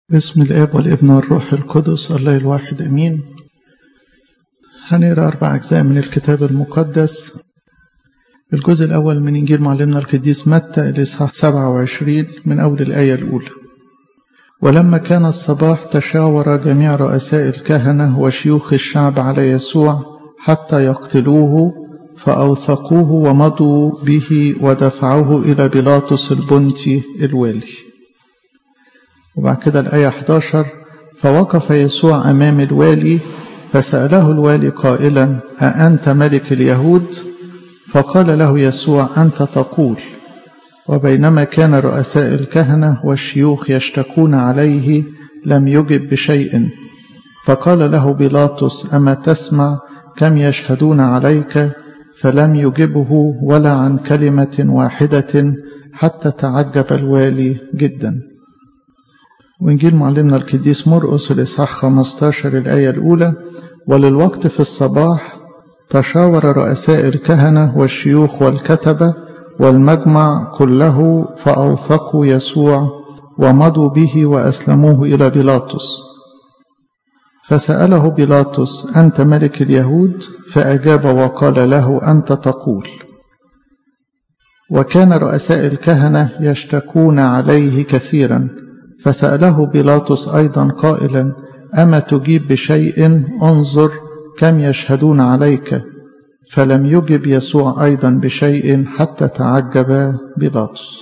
باسم الاب والابن والروح القدس الله الواحد امين هنقرا اربع اجزاء من الكتاب المقدس الجزء الاول من انجيل معلمنا القديس متى الاصحاح 27 من اول الايه الاولى ولما كان الصباح تشاور جميع رؤساء الكهنه وشيوخ الشعب على يسوع حتى يقتلوه فاوثقوه ومضوا به ودفعوه الى بيلاطس البنطي الوالي وبعد كده الآية 11 فوقف يسوع أمام الوالي فسأله الوالي قائلا أأنت ملك اليهود؟ فقال له يسوع أنت تقول وبينما كان رؤساء الكهنة والشيوخ يشتكون عليه لم يجب بشيء فقال له بيلاطس أما تسمع كم يشهدون عليك فلم يجبه ولا عن كلمة واحدة حتى تعجب الوالي جداً وإنجيل معلمنا القديس مرقس الإصحاح 15 الآية الأولى وللوقت في الصباح تشاور رؤساء الكهنة والشيوخ والكتبة والمجمع كله فأوثقوا يسوع ومضوا به وأسلموه إلى بيلاطس فسأله بيلاطس أنت ملك اليهود فأجاب وقال له أنت تقول وكان رؤساء الكهنة يشتكون عليه كثيرا فسأله بيلاطس أيضا قائلا أما تجيب بشيء انظر كم يشهدون عليك فلم يجب يسوع أيضا بشيء حتى تعجب بيلاطس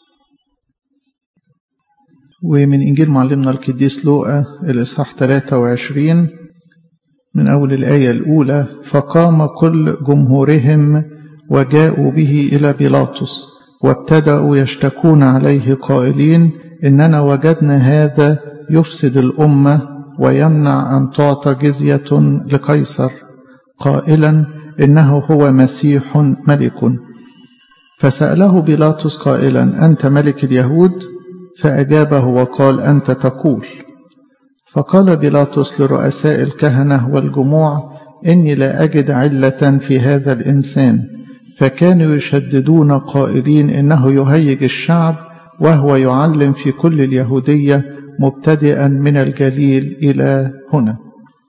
ومن إنجيل معلمنا القديس لوقا الإصحاح 23 من أول الآية الأولى فقام كل جمهورهم وجاءوا به إلى بيلاطس وابتدأوا يشتكون عليه قائلين إننا وجدنا هذا يفسد الأمة ويمنع أن تعطى جزية لقيصر قائلا إنه هو مسيح ملك فسأله بيلاطس قائلا أنت ملك اليهود فأجابه وقال أنت تقول فقال بيلاطس لرؤساء الكهنة والجموع إني لا أجد علة في هذا الإنسان فكانوا يشددون قائلين إنه يهيج الشعب وهو يعلم في كل اليهودية مبتدئا من الجليل إلى هنا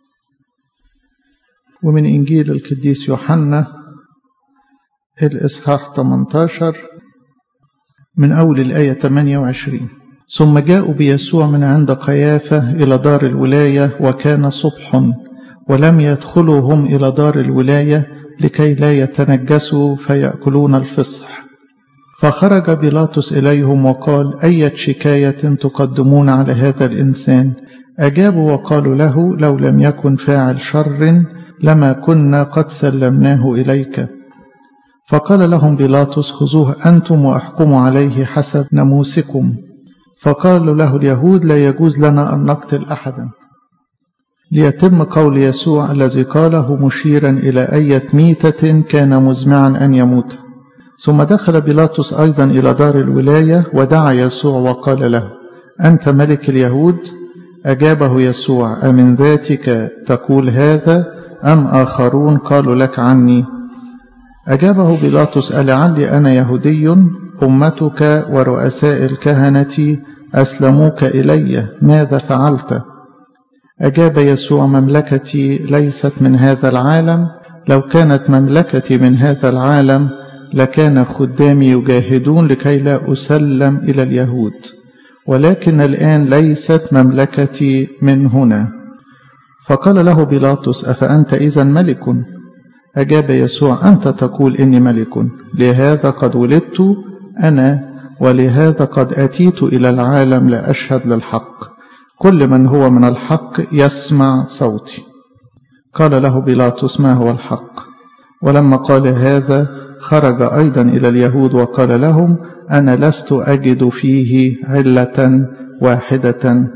ومن إنجيل القديس يوحنا الإصحاح 18 من أول الآية 28 ثم جاءوا بيسوع من عند قيافة إلى دار الولاية وكان صبح ولم يدخلوا هم إلى دار الولاية لكي لا يتنجسوا فيأكلون الفصح فخرج بيلاطس إليهم وقال أية شكاية تقدمون على هذا الإنسان أجابوا وقالوا له لو لم يكن فاعل شر لما كنا قد سلمناه إليك فقال لهم بيلاطس خذوه أنتم وأحكموا عليه حسب ناموسكم فقالوا له اليهود لا يجوز لنا أن نقتل أحدا ليتم قول يسوع الذي قاله مشيرا إلى أية ميتة كان مزمعا أن يموت ثم دخل بيلاطس أيضا إلى دار الولاية ودعا يسوع وقال له أنت ملك اليهود أجابه يسوع أمن ذاتك تقول هذا أم آخرون قالوا لك عني أجابه بيلاطس ألعلي أنا يهودي أمتك ورؤساء الكهنة أسلموك إلي ماذا فعلت أجاب يسوع مملكتي ليست من هذا العالم لو كانت مملكتي من هذا العالم لكان خدامي يجاهدون لكي لا أسلم إلى اليهود ولكن الآن ليست مملكتي من هنا فقال له بيلاطس أفأنت إذا ملك أجاب يسوع أنت تقول إني ملك لهذا قد ولدت أنا ولهذا قد أتيت إلى العالم لأشهد للحق كل من هو من الحق يسمع صوتي قال له بيلاطس ما هو الحق ولما قال هذا خرج أيضا إلى اليهود وقال لهم أنا لست أجد فيه علة واحدة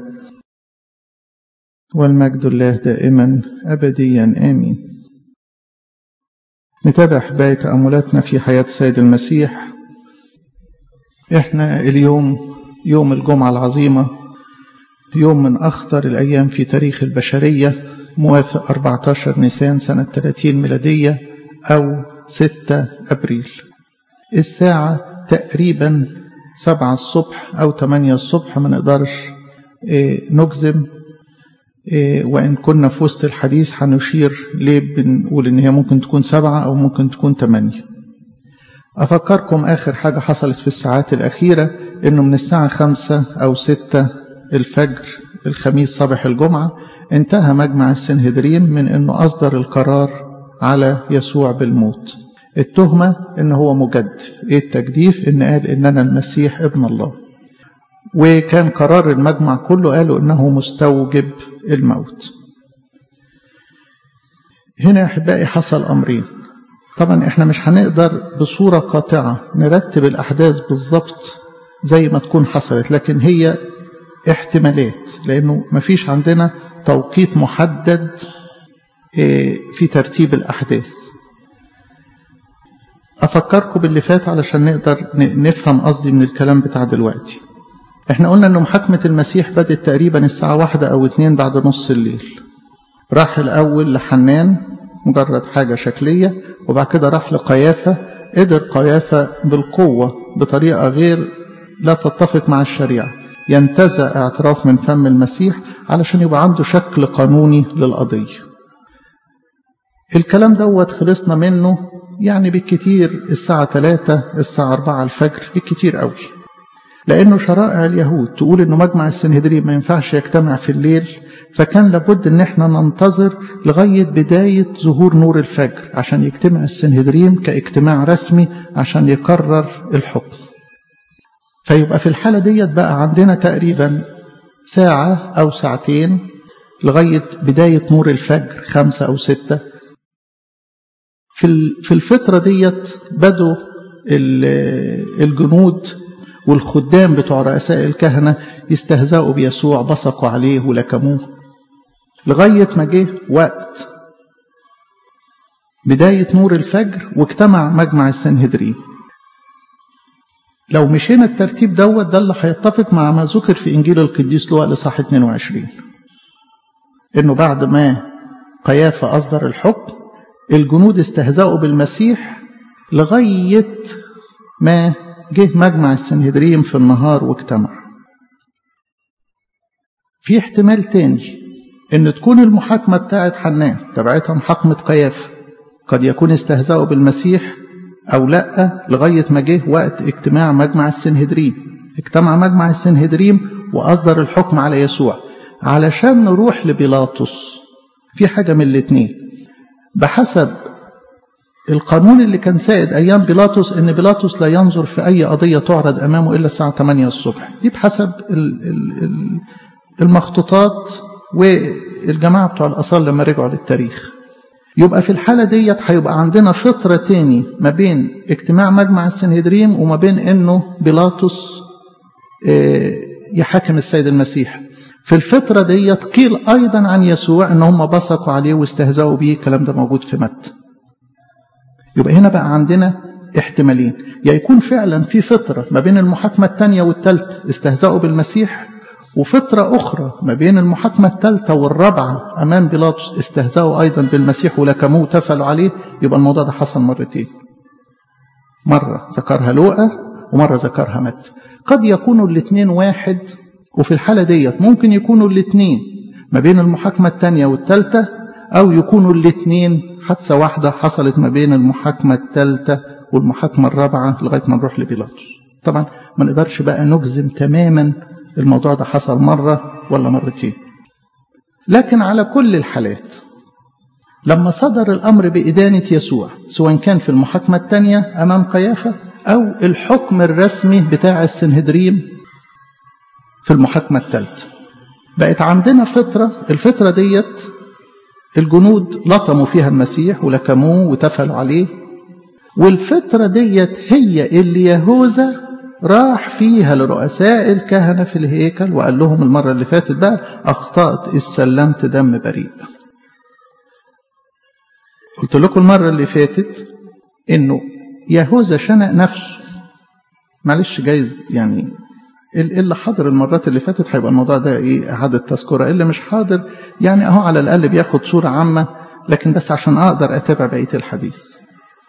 والمجد الله دائما أبديا آمين نتابع حباية تأملاتنا في حياة السيد المسيح إحنا اليوم يوم الجمعة العظيمة يوم من أخطر الأيام في تاريخ البشرية موافق 14 نيسان سنة 30 ميلادية أو 6 أبريل الساعة تقريبا 7 الصبح أو 8 الصبح ما نقدرش نجزم وإن كنا في وسط الحديث هنشير ليه بنقول إن هي ممكن تكون سبعة أو ممكن تكون تمانية أفكركم آخر حاجة حصلت في الساعات الأخيرة إنه من الساعة خمسة أو ستة الفجر الخميس صباح الجمعة انتهى مجمع السنهدرين من إنه أصدر القرار على يسوع بالموت التهمة إن هو مجدف إيه التجديف إن قال إننا المسيح ابن الله وكان قرار المجمع كله قالوا إنه مستوجب الموت هنا يا أحبائي حصل أمرين طبعا احنا مش هنقدر بصورة قاطعة نرتب الأحداث بالظبط زي ما تكون حصلت لكن هي احتمالات لأنه مفيش عندنا توقيت محدد في ترتيب الأحداث أفكركم باللي فات علشان نقدر نفهم قصدي من الكلام بتاع دلوقتي احنا قلنا ان محاكمة المسيح بدأت تقريبا الساعة واحدة او اتنين بعد نص الليل راح الاول لحنان مجرد حاجة شكلية وبعد كده راح لقيافة قدر قيافة بالقوة بطريقة غير لا تتفق مع الشريعة ينتزع اعتراف من فم المسيح علشان يبقى عنده شكل قانوني للقضية الكلام دوت خلصنا منه يعني بالكتير الساعة 3 الساعة 4 الفجر بالكتير قوي لأنه شرائع اليهود تقول إنه مجمع السنهدرين ما ينفعش يجتمع في الليل فكان لابد إن احنا ننتظر لغاية بداية ظهور نور الفجر عشان يجتمع السنهدرين كاجتماع رسمي عشان يقرر الحكم فيبقى في الحالة ديت بقى عندنا تقريبا ساعة أو ساعتين لغاية بداية نور الفجر خمسة أو ستة في الفترة ديت بدوا الجنود والخدام بتوع رؤساء الكهنة يستهزئوا بيسوع بصقوا عليه ولكموه لغاية ما جه وقت بداية نور الفجر واجتمع مجمع السنهدرين لو مشينا الترتيب دوت ده اللي هيتفق مع ما ذكر في إنجيل القديس لوقا لصح 22 إنه بعد ما قيافة أصدر الحكم الجنود استهزأوا بالمسيح لغاية ما جه مجمع السنهدريم في النهار واجتمع في احتمال تاني ان تكون المحاكمة بتاعت حنان تبعتها محاكمة قيافة قد يكون استهزأوا بالمسيح او لا لغاية ما جه وقت اجتماع مجمع السنهدريم اجتمع مجمع السنهدريم واصدر الحكم على يسوع علشان نروح لبيلاطس في حاجة من الاتنين بحسب القانون اللي كان سائد أيام بيلاطس إن بيلاطس لا ينظر في أي قضية تعرض أمامه إلا الساعة 8 الصبح دي بحسب المخطوطات والجماعة بتوع الآثار لما رجعوا للتاريخ يبقى في الحالة ديت هيبقى عندنا فترة تاني ما بين اجتماع مجمع السنهدريم وما بين إنه بيلاطس يحاكم السيد المسيح في الفترة ديت قيل أيضا عن يسوع إن هم بصقوا عليه واستهزأوا به الكلام ده موجود في متى يبقى هنا بقى عندنا احتمالين يا يكون فعلا في فترة ما بين المحاكمة الثانية والثالثة استهزأوا بالمسيح وفترة أخرى ما بين المحاكمة الثالثة والرابعة أمام بيلاطس استهزأوا أيضا بالمسيح ولكموه وتفلوا عليه يبقى الموضوع ده حصل مرتين مرة ذكرها لوقا ومرة ذكرها متى قد يكونوا الاثنين واحد وفي الحالة ديت ممكن يكونوا الاثنين ما بين المحاكمة الثانية والثالثة أو يكونوا الاثنين حادثة واحدة حصلت ما بين المحاكمة الثالثة والمحاكمة الرابعة لغاية ما نروح لبيلاطس طبعا ما نقدرش بقى نجزم تماما الموضوع ده حصل مرة ولا مرتين لكن على كل الحالات لما صدر الأمر بإدانة يسوع سواء كان في المحاكمة الثانية أمام قيافة أو الحكم الرسمي بتاع السنهدريم في المحاكمة الثالثة بقت عندنا فترة الفترة ديت الجنود لطموا فيها المسيح ولكموه وتفلوا عليه والفترة ديت هي اللي يهوذا راح فيها لرؤساء الكهنة في الهيكل وقال لهم المرة اللي فاتت بقى أخطأت استلمت دم بريء قلت لكم المرة اللي فاتت إنه يهوذا شنق نفسه معلش جايز يعني اللي حاضر المرات اللي فاتت هيبقى الموضوع ده ايه اعاده تذكره اللي مش حاضر يعني اهو على الاقل بياخد صوره عامه لكن بس عشان اقدر اتابع بقيه الحديث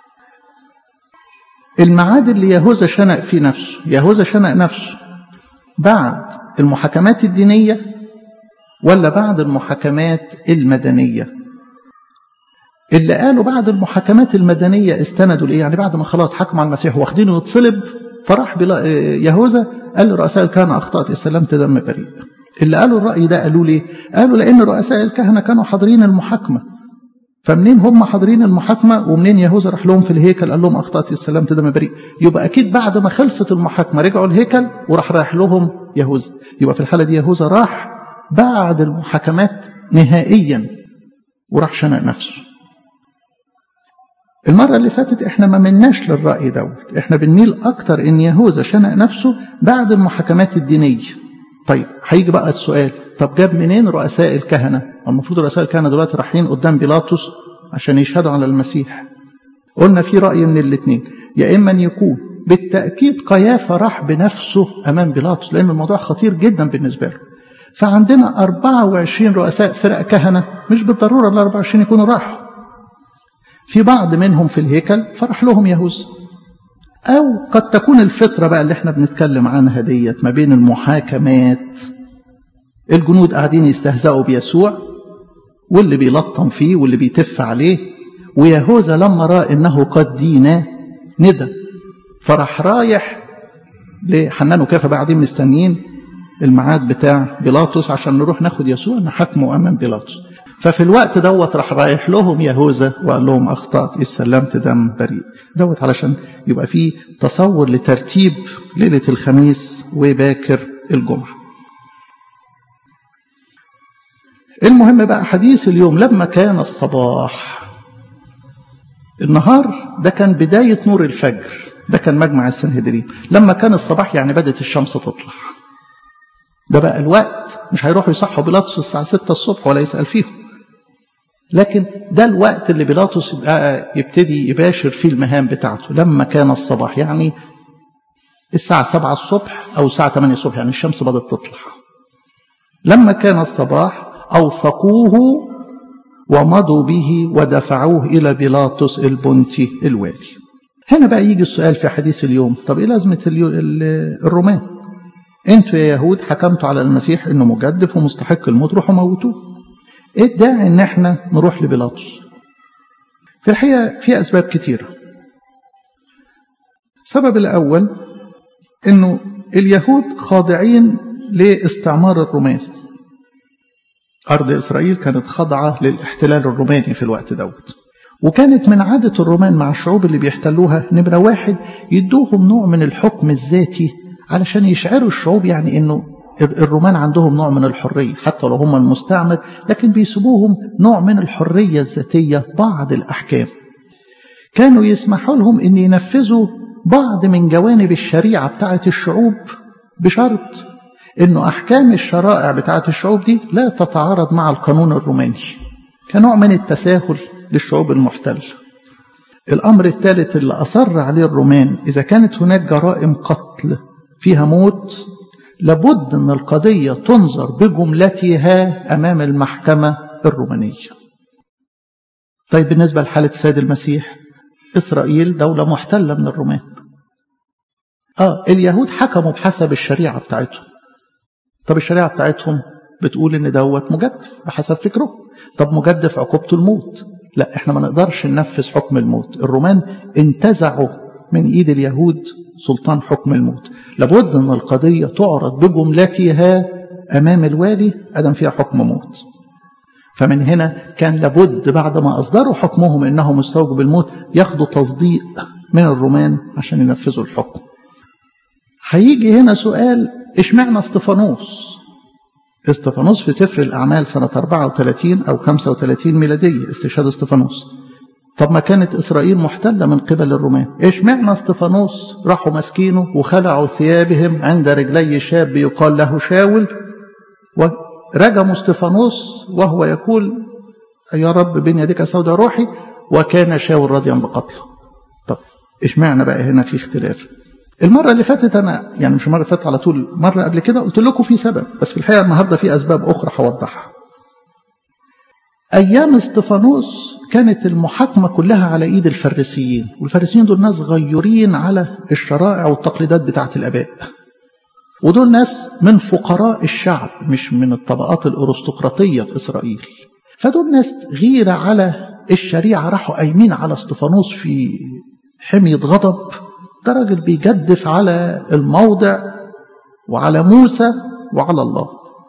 الميعاد اللي يهوذا شنق فيه نفسه يهوذا شنق نفسه بعد المحاكمات الدينية ولا بعد المحاكمات المدنية اللي قالوا بعد المحاكمات المدنية استندوا لإيه يعني بعد ما خلاص حكموا على المسيح واخدينه يتصلب فراح يهوذا قال لرؤساء الكهنة أخطأت استلمت دم بريء اللي قالوا الرأي ده قالوا ليه قالوا لأن رؤساء الكهنة كانوا حاضرين المحاكمة فمنين هم حاضرين المحاكمة ومنين يهوذا راح لهم في الهيكل قال لهم أخطأت استلمت دم بريء يبقى أكيد بعد ما خلصت المحاكمة رجعوا الهيكل وراح رايح لهم يهوذا يبقى في الحالة دي يهوذا راح بعد المحاكمات نهائيا وراح شنق نفسه المرة اللي فاتت احنا ما ملناش للرأي دوت احنا بنميل اكتر ان يهوذا شنق نفسه بعد المحاكمات الدينية طيب هيجي بقى السؤال طب جاب منين رؤساء الكهنة المفروض رؤساء الكهنة دلوقتي رايحين قدام بيلاطس عشان يشهدوا على المسيح قلنا في رأي من الاثنين يا إما أن يكون بالتأكيد قيافة راح بنفسه أمام بيلاطس لأن الموضوع خطير جدا بالنسبة له فعندنا 24 رؤساء فرق كهنة مش بالضرورة ال 24 يكونوا راحوا في بعض منهم في الهيكل فرح لهم يهوذا أو قد تكون الفترة بقى اللي احنا بنتكلم عنها ديت ما بين المحاكمات الجنود قاعدين يستهزئوا بيسوع واللي بيلطم فيه واللي بيتف عليه ويهوذا لما رأى إنه قد دينا ندى فراح رايح لحنان وكافة بعدين مستنيين الميعاد بتاع بيلاطس عشان نروح ناخد يسوع نحاكمه أمام بيلاطس ففي الوقت دوت راح رايح لهم يهوذا وقال لهم أخطأت استلمت دم بريء دوت علشان يبقى فيه تصور لترتيب ليلة الخميس وباكر الجمعة المهم بقى حديث اليوم لما كان الصباح النهار ده كان بداية نور الفجر ده كان مجمع السنهدرين لما كان الصباح يعني بدت الشمس تطلع ده بقى الوقت مش هيروحوا يصحوا بيلاطس الساعة 6 الصبح ولا يسأل فيهم لكن ده الوقت اللي بيلاطس يبتدي يباشر فيه المهام بتاعته لما كان الصباح يعني الساعة 7 الصبح أو الساعة 8 الصبح يعني الشمس بدأت تطلع لما كان الصباح أوثقوه ومضوا به ودفعوه إلى بيلاطس البنتي الوالي هنا بقى يجي السؤال في حديث اليوم طب إيه لازمة الرومان انتوا يا يهود حكمتوا على المسيح انه مجدف ومستحق الموت روحوا موتوه ايه الداعي ان احنا نروح لبيلاطس في الحقيقة في أسباب كتيرة السبب الأول انه اليهود خاضعين لاستعمار الرومان أرض إسرائيل كانت خاضعة للاحتلال الروماني في الوقت دوت وكانت من عادة الرومان مع الشعوب اللي بيحتلوها نمرة واحد يدوهم نوع من الحكم الذاتي علشان يشعروا الشعوب يعني انه الرومان عندهم نوع من الحرية حتى لو هم المستعمر لكن بيسيبوهم نوع من الحرية الذاتية بعض الأحكام كانوا يسمحوا لهم ان ينفذوا بعض من جوانب الشريعة بتاعة الشعوب بشرط انه احكام الشرائع بتاعة الشعوب دي لا تتعارض مع القانون الروماني كنوع من التساهل للشعوب المحتلة الامر الثالث اللي اصر عليه الرومان اذا كانت هناك جرائم قتل فيها موت لابد ان القضية تنظر بجملتها امام المحكمة الرومانية طيب بالنسبة لحالة السيد المسيح إسرائيل دولة محتلة من الرومان آه اليهود حكموا بحسب الشريعة بتاعتهم طب الشريعة بتاعتهم بتقول إن دوت مجدف بحسب فكره طب مجدف عقوبته الموت لا احنا ما نقدرش ننفذ حكم الموت الرومان انتزعوا من ايد اليهود سلطان حكم الموت لابد ان القضية تعرض بجملتها امام الوالي ادم فيها حكم موت فمن هنا كان لابد بعد ما اصدروا حكمهم انه مستوجب الموت ياخدوا تصديق من الرومان عشان ينفذوا الحكم هيجي هنا سؤال اشمعنى استفانوس استفانوس في سفر الأعمال سنة 34 أو 35 ميلادية استشهاد استفانوس طب ما كانت إسرائيل محتلة من قبل الرومان إيش معنى استفانوس راحوا مسكينه وخلعوا ثيابهم عند رجلي شاب يقال له شاول ورجموا استفانوس وهو يقول يا رب بين يديك سوداء روحي وكان شاول راضيا بقتله طب إيش معنى بقى هنا في اختلاف المرة اللي فاتت أنا يعني مش المرة اللي فاتت على طول مرة قبل كده قلت لكم في سبب بس في الحقيقة النهاردة في أسباب أخرى هوضحها أيام استفانوس كانت المحاكمة كلها على إيد الفريسيين والفريسيين دول ناس غيورين على الشرائع والتقليدات بتاعة الآباء ودول ناس من فقراء الشعب مش من الطبقات الأرستقراطية في إسرائيل فدول ناس غيرة على الشريعة راحوا قايمين على استفانوس في حمية غضب ده راجل بيجدف على الموضع وعلى موسى وعلى الله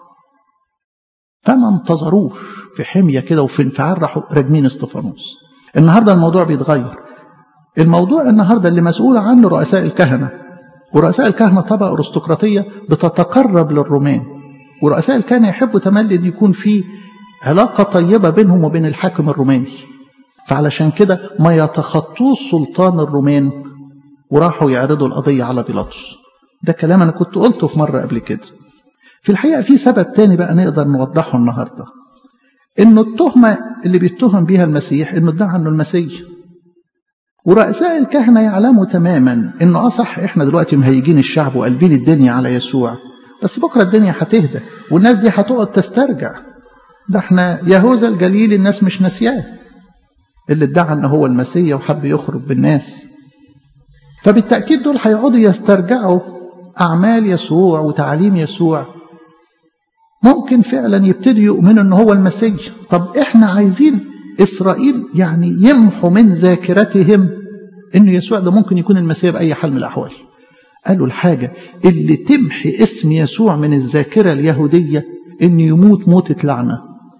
فما انتظروش في حمية كده وفي انفعال راحوا راجمين استفانوس النهاردة الموضوع بيتغير الموضوع النهاردة اللي مسؤول عنه رؤساء الكهنة ورؤساء الكهنة طبقة أرستقراطية بتتقرب للرومان ورؤساء الكهنة يحبوا تملي أن يكون في علاقة طيبة بينهم وبين الحاكم الروماني فعلشان كده ما يتخطوش سلطان الرومان وراحوا يعرضوا القضية على بيلاطس ده كلام أنا كنت قلته في مرة قبل كده في الحقيقة في سبب تاني بقى نقدر نوضحه النهاردة إنه التهمة اللي بيتهم بيها المسيح إنه ادعى إنه المسيح ورؤساء الكهنة يعلموا تماما إنه أه صح إحنا دلوقتي مهيجين الشعب وقلبين الدنيا على يسوع بس بكرة الدنيا هتهدى والناس دي هتقعد تسترجع ده احنا يهوذا الجليل الناس مش ناسياه اللي ادعى ان هو المسيح وحب يخرج بالناس فبالتأكيد دول هيقعدوا يسترجعوا أعمال يسوع وتعليم يسوع ممكن فعلا يبتدوا يؤمنوا ان هو المسيح طب احنا عايزين اسرائيل يعني يمحوا من ذاكرتهم ان يسوع ده ممكن يكون المسيح باي حال من الاحوال قالوا الحاجه اللي تمحي اسم يسوع من الذاكره اليهوديه ان يموت موته لعنه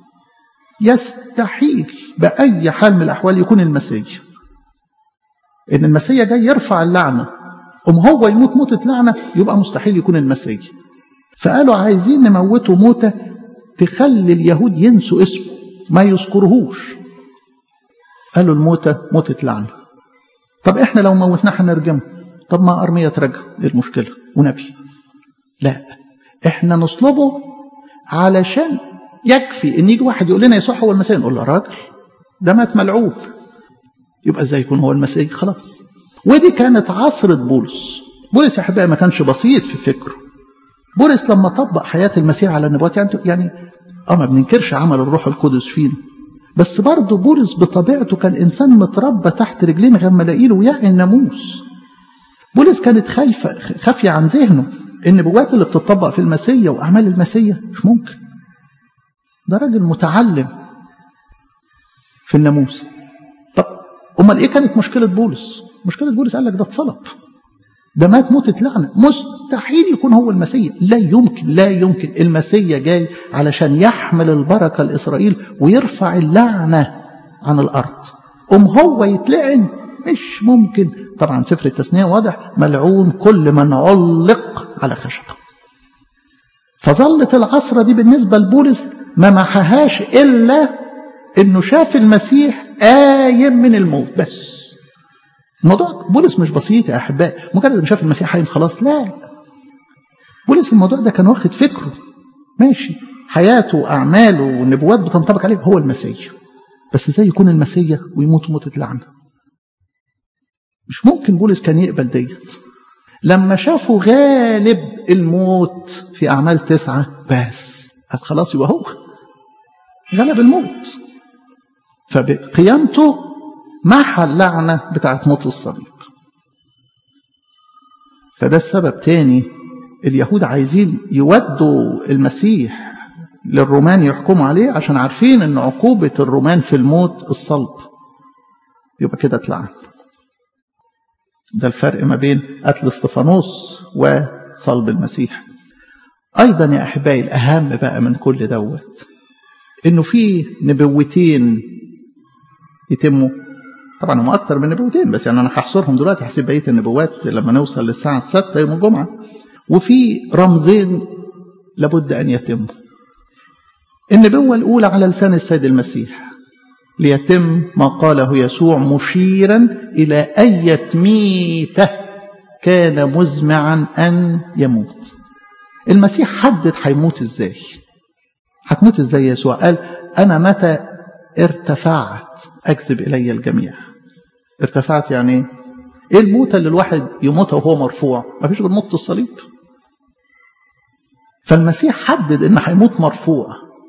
يستحيل باي حال من الاحوال يكون المسيح ان المسيح جاي يرفع اللعنه ام هو يموت موته لعنه يبقى مستحيل يكون المسيح فقالوا عايزين نموته موته تخلي اليهود ينسوا اسمه ما يذكرهوش قالوا الموتة موتة لعنة طب احنا لو موتناه هنرجمه طب ما أرمية ترجم ايه المشكلة ونبي لا احنا نصلبه علشان يكفي ان يجي واحد يقول لنا يسوع هو المسيح نقول له راجل ده مات ملعوب يبقى ازاي يكون هو المسيح خلاص ودي كانت عصرة بولس بولس يا احبائي ما كانش بسيط في فكره بولس لما طبق حياة المسيح على النبوات يعني يعني اه ما بننكرش عمل الروح القدس فينا بس برضه بولس بطبيعته كان انسان متربى تحت رجلين غملاقين ويعي الناموس بولس كانت خايفه خافيه عن ذهنه النبوات اللي بتطبق في المسيا واعمال المسيا مش ممكن ده راجل متعلم في الناموس طب امال ايه كانت مشكله بولس مشكله بولس قال لك ده اتصلب ده مات موتة لعنة مستحيل يكون هو المسيح لا يمكن لا يمكن المسيح جاي علشان يحمل البركة لإسرائيل ويرفع اللعنة عن الأرض أم هو يتلعن مش ممكن طبعا سفر التثنية واضح ملعون كل من علق على خشبة فظلت العصرة دي بالنسبة لبولس ما محهاش إلا إنه شاف المسيح قايم من الموت بس الموضوع بولس مش بسيط يا احبائي مجرد ما شاف المسيح حي خلاص لا بولس الموضوع ده كان واخد فكره ماشي حياته واعماله والنبوات بتنطبق عليه هو المسيح بس ازاي يكون المسيح ويموت موتة لعنه مش ممكن بولس كان يقبل ديت لما شافوا غالب الموت في اعمال تسعه بس قال خلاص يبقى هو غلب الموت فبقيامته محى اللعنة بتاعت موت الصليب فده السبب تاني اليهود عايزين يودوا المسيح للرومان يحكموا عليه عشان عارفين ان عقوبة الرومان في الموت الصلب يبقى كده اتلعن ده الفرق ما بين قتل استفانوس وصلب المسيح ايضا يا احبائي الاهم بقى من كل دوت انه في نبوتين يتموا طبعا هم اكتر من نبوتين بس يعني انا هحصرهم دلوقتي هسيب بقيه النبوات لما نوصل للساعه السادسه يوم الجمعه وفي رمزين لابد ان يتموا النبوه الاولى على لسان السيد المسيح ليتم ما قاله يسوع مشيرا الى اية ميته كان مزمعا ان يموت المسيح حدد هيموت ازاي هتموت ازاي يسوع قال انا متى ارتفعت اجذب الي الجميع ارتفعت يعني ايه ايه الموتة اللي الواحد يموتها وهو مرفوع ما فيش غير موت الصليب فالمسيح حدد ان هيموت مرفوع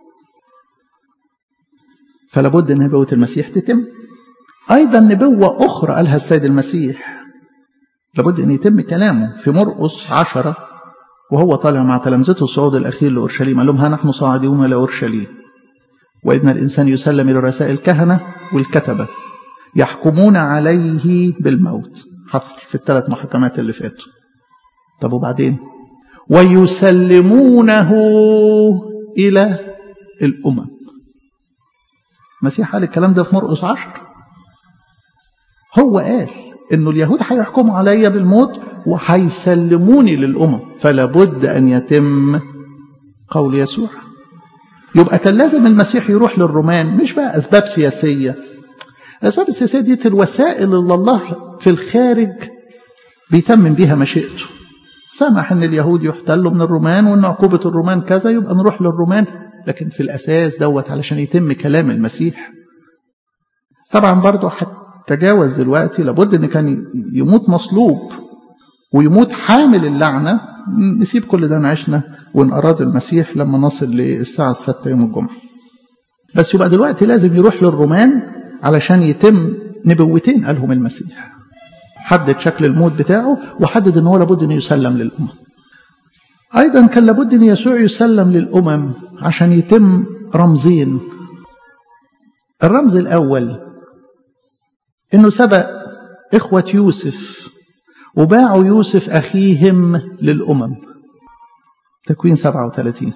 فلا بد ان نبوة المسيح تتم ايضا نبوة اخرى قالها السيد المسيح لابد ان يتم كلامه في مرقس عشرة وهو طالع مع تلامذته الصعود الأخير لأورشليم قال لهم ها نحن صاعدون لأورشليم وابن الإنسان يسلم إلى رؤساء الكهنة والكتبة يحكمون عليه بالموت حصل في الثلاث محاكمات اللي فاتوا طب وبعدين ويسلمونه إلى الأمم المسيح قال الكلام ده في مرقس عشر هو قال انه اليهود هيحكموا عليا بالموت وهيسلموني للامم فلا بد ان يتم قول يسوع يبقى كان لازم المسيح يروح للرومان مش بقى اسباب سياسيه الاسباب السياسيه دي الوسائل اللي الله في الخارج بيتمم بيها مشيئته سمح ان اليهود يحتلوا من الرومان وان عقوبه الرومان كذا يبقى نروح للرومان لكن في الاساس دوت علشان يتم كلام المسيح طبعا برضه تجاوز دلوقتي لابد ان كان يموت مصلوب ويموت حامل اللعنه نسيب كل ده نعيشنا وان اراد المسيح لما نصل للساعه السادسه يوم الجمعه. بس يبقى دلوقتي لازم يروح للرومان علشان يتم نبوتين قالهم المسيح. حدد شكل الموت بتاعه وحدد ان هو لابد انه يسلم للامم. ايضا كان لابد ان يسوع يسلم للامم عشان يتم رمزين. الرمز الاول انه سبق اخوه يوسف وباعوا يوسف اخيهم للامم تكوين 37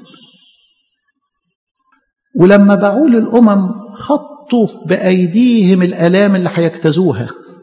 ولما باعوه للامم خطوا بايديهم الالام اللي هيجتازوها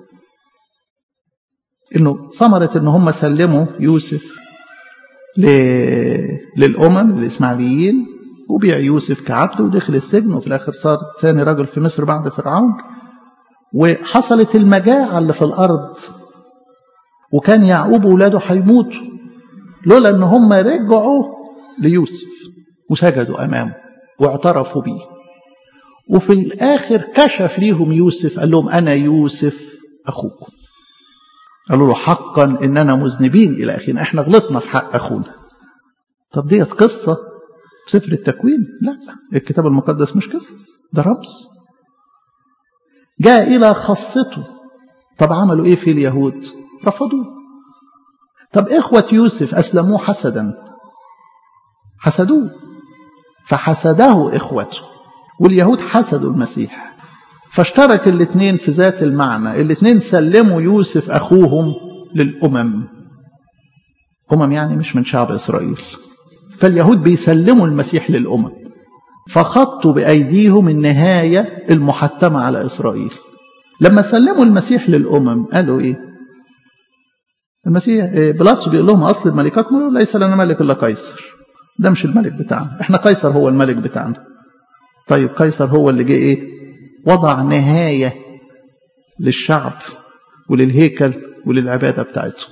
انه ثمره ان هم سلموا يوسف ل... للامم الاسماعيليين وبيع يوسف كعبد ودخل السجن وفي الاخر صار ثاني رجل في مصر بعد فرعون وحصلت المجاعة اللي في الأرض وكان يعقوب وولاده هيموتوا لولا ان هم رجعوا ليوسف وسجدوا امامه واعترفوا بيه وفي الاخر كشف ليهم يوسف قال لهم انا يوسف اخوكم قالوا له حقا اننا مذنبين الى اخينا احنا غلطنا في حق اخونا طب ديت قصه في سفر التكوين لا الكتاب المقدس مش قصص ده رمز جاء الى خاصته طب عملوا ايه في اليهود رفضوه طب اخوه يوسف اسلموه حسدا حسدوه فحسده اخوته واليهود حسدوا المسيح فاشترك الاثنين في ذات المعنى الاثنين سلموا يوسف اخوهم للامم امم يعني مش من شعب اسرائيل فاليهود بيسلموا المسيح للامم فخطوا بايديهم النهايه المحتمه على اسرائيل لما سلموا المسيح للامم قالوا ايه المسيح بيلاطس بيقول لهم اصل الملكات ليس لنا ملك الا قيصر ده مش الملك بتاعنا احنا قيصر هو الملك بتاعنا طيب قيصر هو اللي جه ايه وضع نهايه للشعب وللهيكل وللعباده بتاعتهم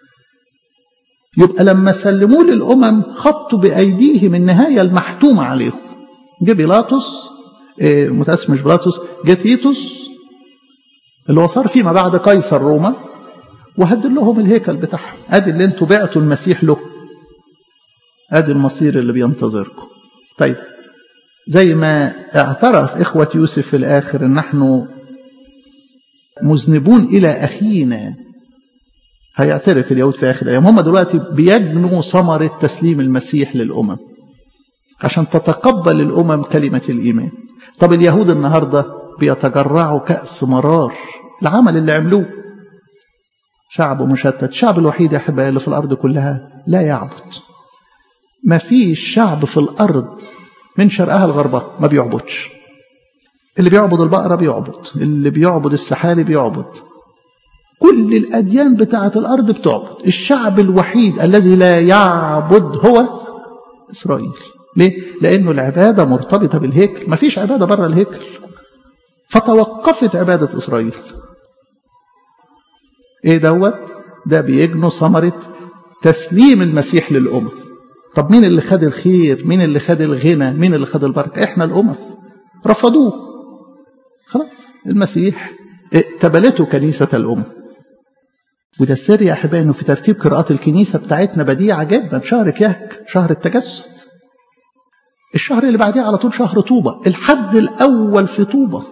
يبقى لما سلموه للامم خطوا بايديهم النهايه المحتومه عليهم جه بيلاطس إيه متاسف مش بيلاطس جه تيتوس اللي هو صار فيما بعد قيصر روما وهدل لهم الهيكل بتاعهم ادي اللي انتوا بعتوا المسيح له ادي المصير اللي بينتظركم طيب زي ما اعترف اخوه يوسف في الاخر ان نحن مذنبون الى اخينا هيعترف اليهود في اخر الايام هم دلوقتي بيجنوا ثمره تسليم المسيح للامم عشان تتقبل الامم كلمه الايمان طب اليهود النهارده بيتجرعوا كاس مرار العمل اللي عملوه شعب مشتت الشعب الوحيد يا احبائي اللي في الارض كلها لا يعبد ما فيش شعب في الارض من شرقها لغربها ما بيعبدش اللي بيعبد البقره بيعبد اللي بيعبد السحالي بيعبد كل الاديان بتاعه الارض بتعبد الشعب الوحيد الذي لا يعبد هو اسرائيل ليه لانه العباده مرتبطه بالهيكل ما فيش عباده بره الهيكل فتوقفت عباده اسرائيل ايه دوت ده بيجنوا ثمره تسليم المسيح للامم طب مين اللي خد الخير مين اللي خد الغنى مين اللي خد البركه احنا الامم رفضوه خلاص المسيح اقتبلته كنيسه الامم وده السر يا احبائي انه في ترتيب قراءات الكنيسه بتاعتنا بديعه جدا شهر كيهك شهر التجسد الشهر اللي بعديه على طول شهر طوبه الحد الاول في طوبه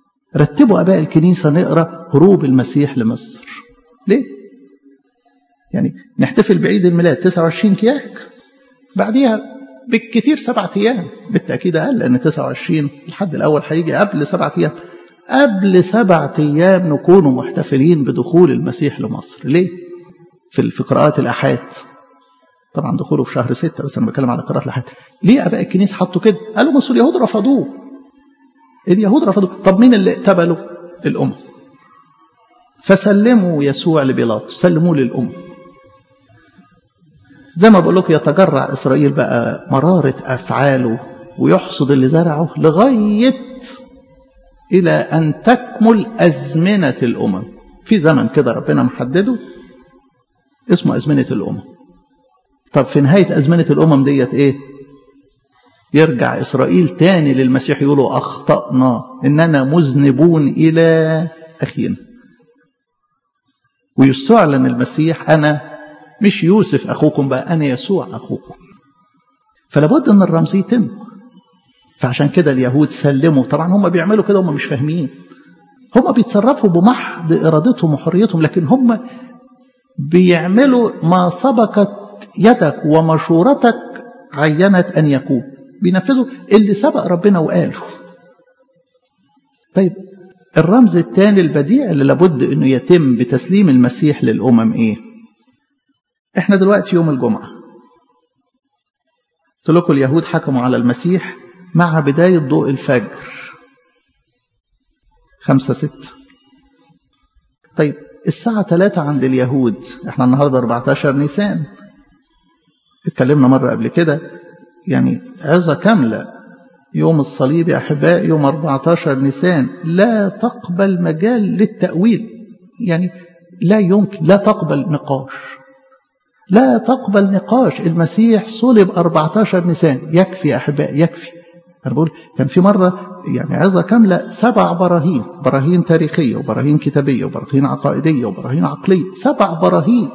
رتبوا اباء الكنيسه نقرا هروب المسيح لمصر ليه يعني نحتفل بعيد الميلاد 29 كياك بعديها بالكثير سبعة أيام بالتأكيد أقل لأن 29 الحد الأول هيجي قبل سبعة أيام قبل سبعة أيام نكونوا محتفلين بدخول المسيح لمصر ليه؟ في في قراءات الآحاد طبعا دخوله في شهر ستة بس أنا بتكلم على قراءات الآحاد ليه أباء الكنيسة حطوا كده؟ قالوا بس اليهود رفضوه اليهود رفضوه طب مين اللي اقتبلوا؟ الأمم فسلموا يسوع لبيلاطس سلموه للأمم زي ما بقول لكم يتجرع إسرائيل بقى مرارة أفعاله ويحصد اللي زرعه لغاية إلى أن تكمل أزمنة الأمم في زمن كده ربنا محدده اسمه أزمنة الأمم طب في نهاية أزمنة الأمم ديت إيه يرجع إسرائيل تاني للمسيح يقولوا أخطأنا إننا مذنبون إلى أخينا ويستعلن المسيح أنا مش يوسف أخوكم بقى أنا يسوع أخوكم فلابد أن الرمز يتم فعشان كده اليهود سلموا طبعا هم بيعملوا كده هم مش فاهمين هم بيتصرفوا بمحض إرادتهم وحريتهم لكن هم بيعملوا ما سبقت يدك ومشورتك عينت أن يكون بينفذوا اللي سبق ربنا وقاله طيب الرمز الثاني البديع اللي لابد انه يتم بتسليم المسيح للامم ايه احنا دلوقتي يوم الجمعه قلت لكم اليهود حكموا على المسيح مع بدايه ضوء الفجر خمسة ستة طيب الساعة ثلاثة عند اليهود احنا النهاردة 14 نيسان اتكلمنا مرة قبل كده يعني عظة كاملة يوم الصليب يا أحباء يوم 14 نيسان لا تقبل مجال للتأويل يعني لا يمكن لا تقبل نقاش لا تقبل نقاش المسيح صلب 14 نيسان يكفي يا أحباء يكفي أنا بقول كان في مرة يعني عظة كاملة سبع براهين براهين تاريخية وبراهين كتابية وبراهين عقائدية وبراهين عقلية سبع براهين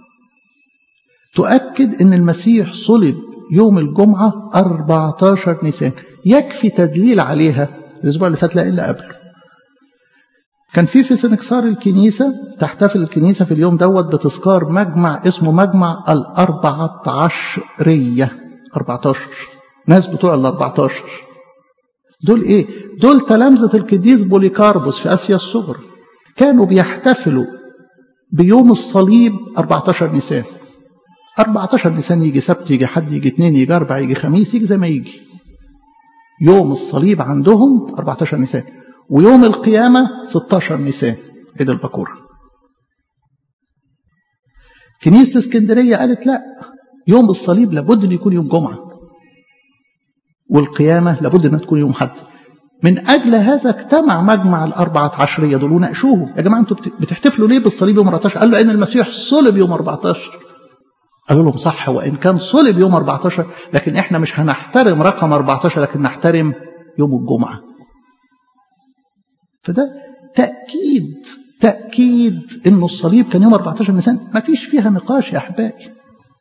تؤكد أن المسيح صلب يوم الجمعة 14 نيسان يكفي تدليل عليها الأسبوع اللي فات لا إلا قبله كان في في سنكسار الكنيسة تحتفل الكنيسة في اليوم دوت بتذكار مجمع اسمه مجمع الأربعة عشرية 14 ناس بتوع ال 14 دول ايه؟ دول تلامذة القديس بوليكاربوس في آسيا الصغرى كانوا بيحتفلوا بيوم الصليب 14 نيسان 14 نيسان يجي سبت يجي حد يجي اثنين يجي اربع يجي خميس يجي زي ما يجي يوم الصليب عندهم 14 نيسان ويوم القيامة 16 نيسان عيد البكورة كنيسة اسكندرية قالت لا يوم الصليب لابد أن يكون يوم جمعة والقيامة لابد أن تكون يوم حد من أجل هذا اجتمع مجمع الأربعة عشرية دول وناقشوه يا جماعة أنتوا بتحتفلوا ليه بالصليب يوم 14 قال له إن المسيح صلب يوم 14 قالوا لهم صح وإن كان صلب يوم 14 لكن إحنا مش هنحترم رقم 14 لكن نحترم يوم الجمعة فده تأكيد تأكيد إنه الصليب كان يوم 14 نيسان ما فيش فيها نقاش يا أحبائي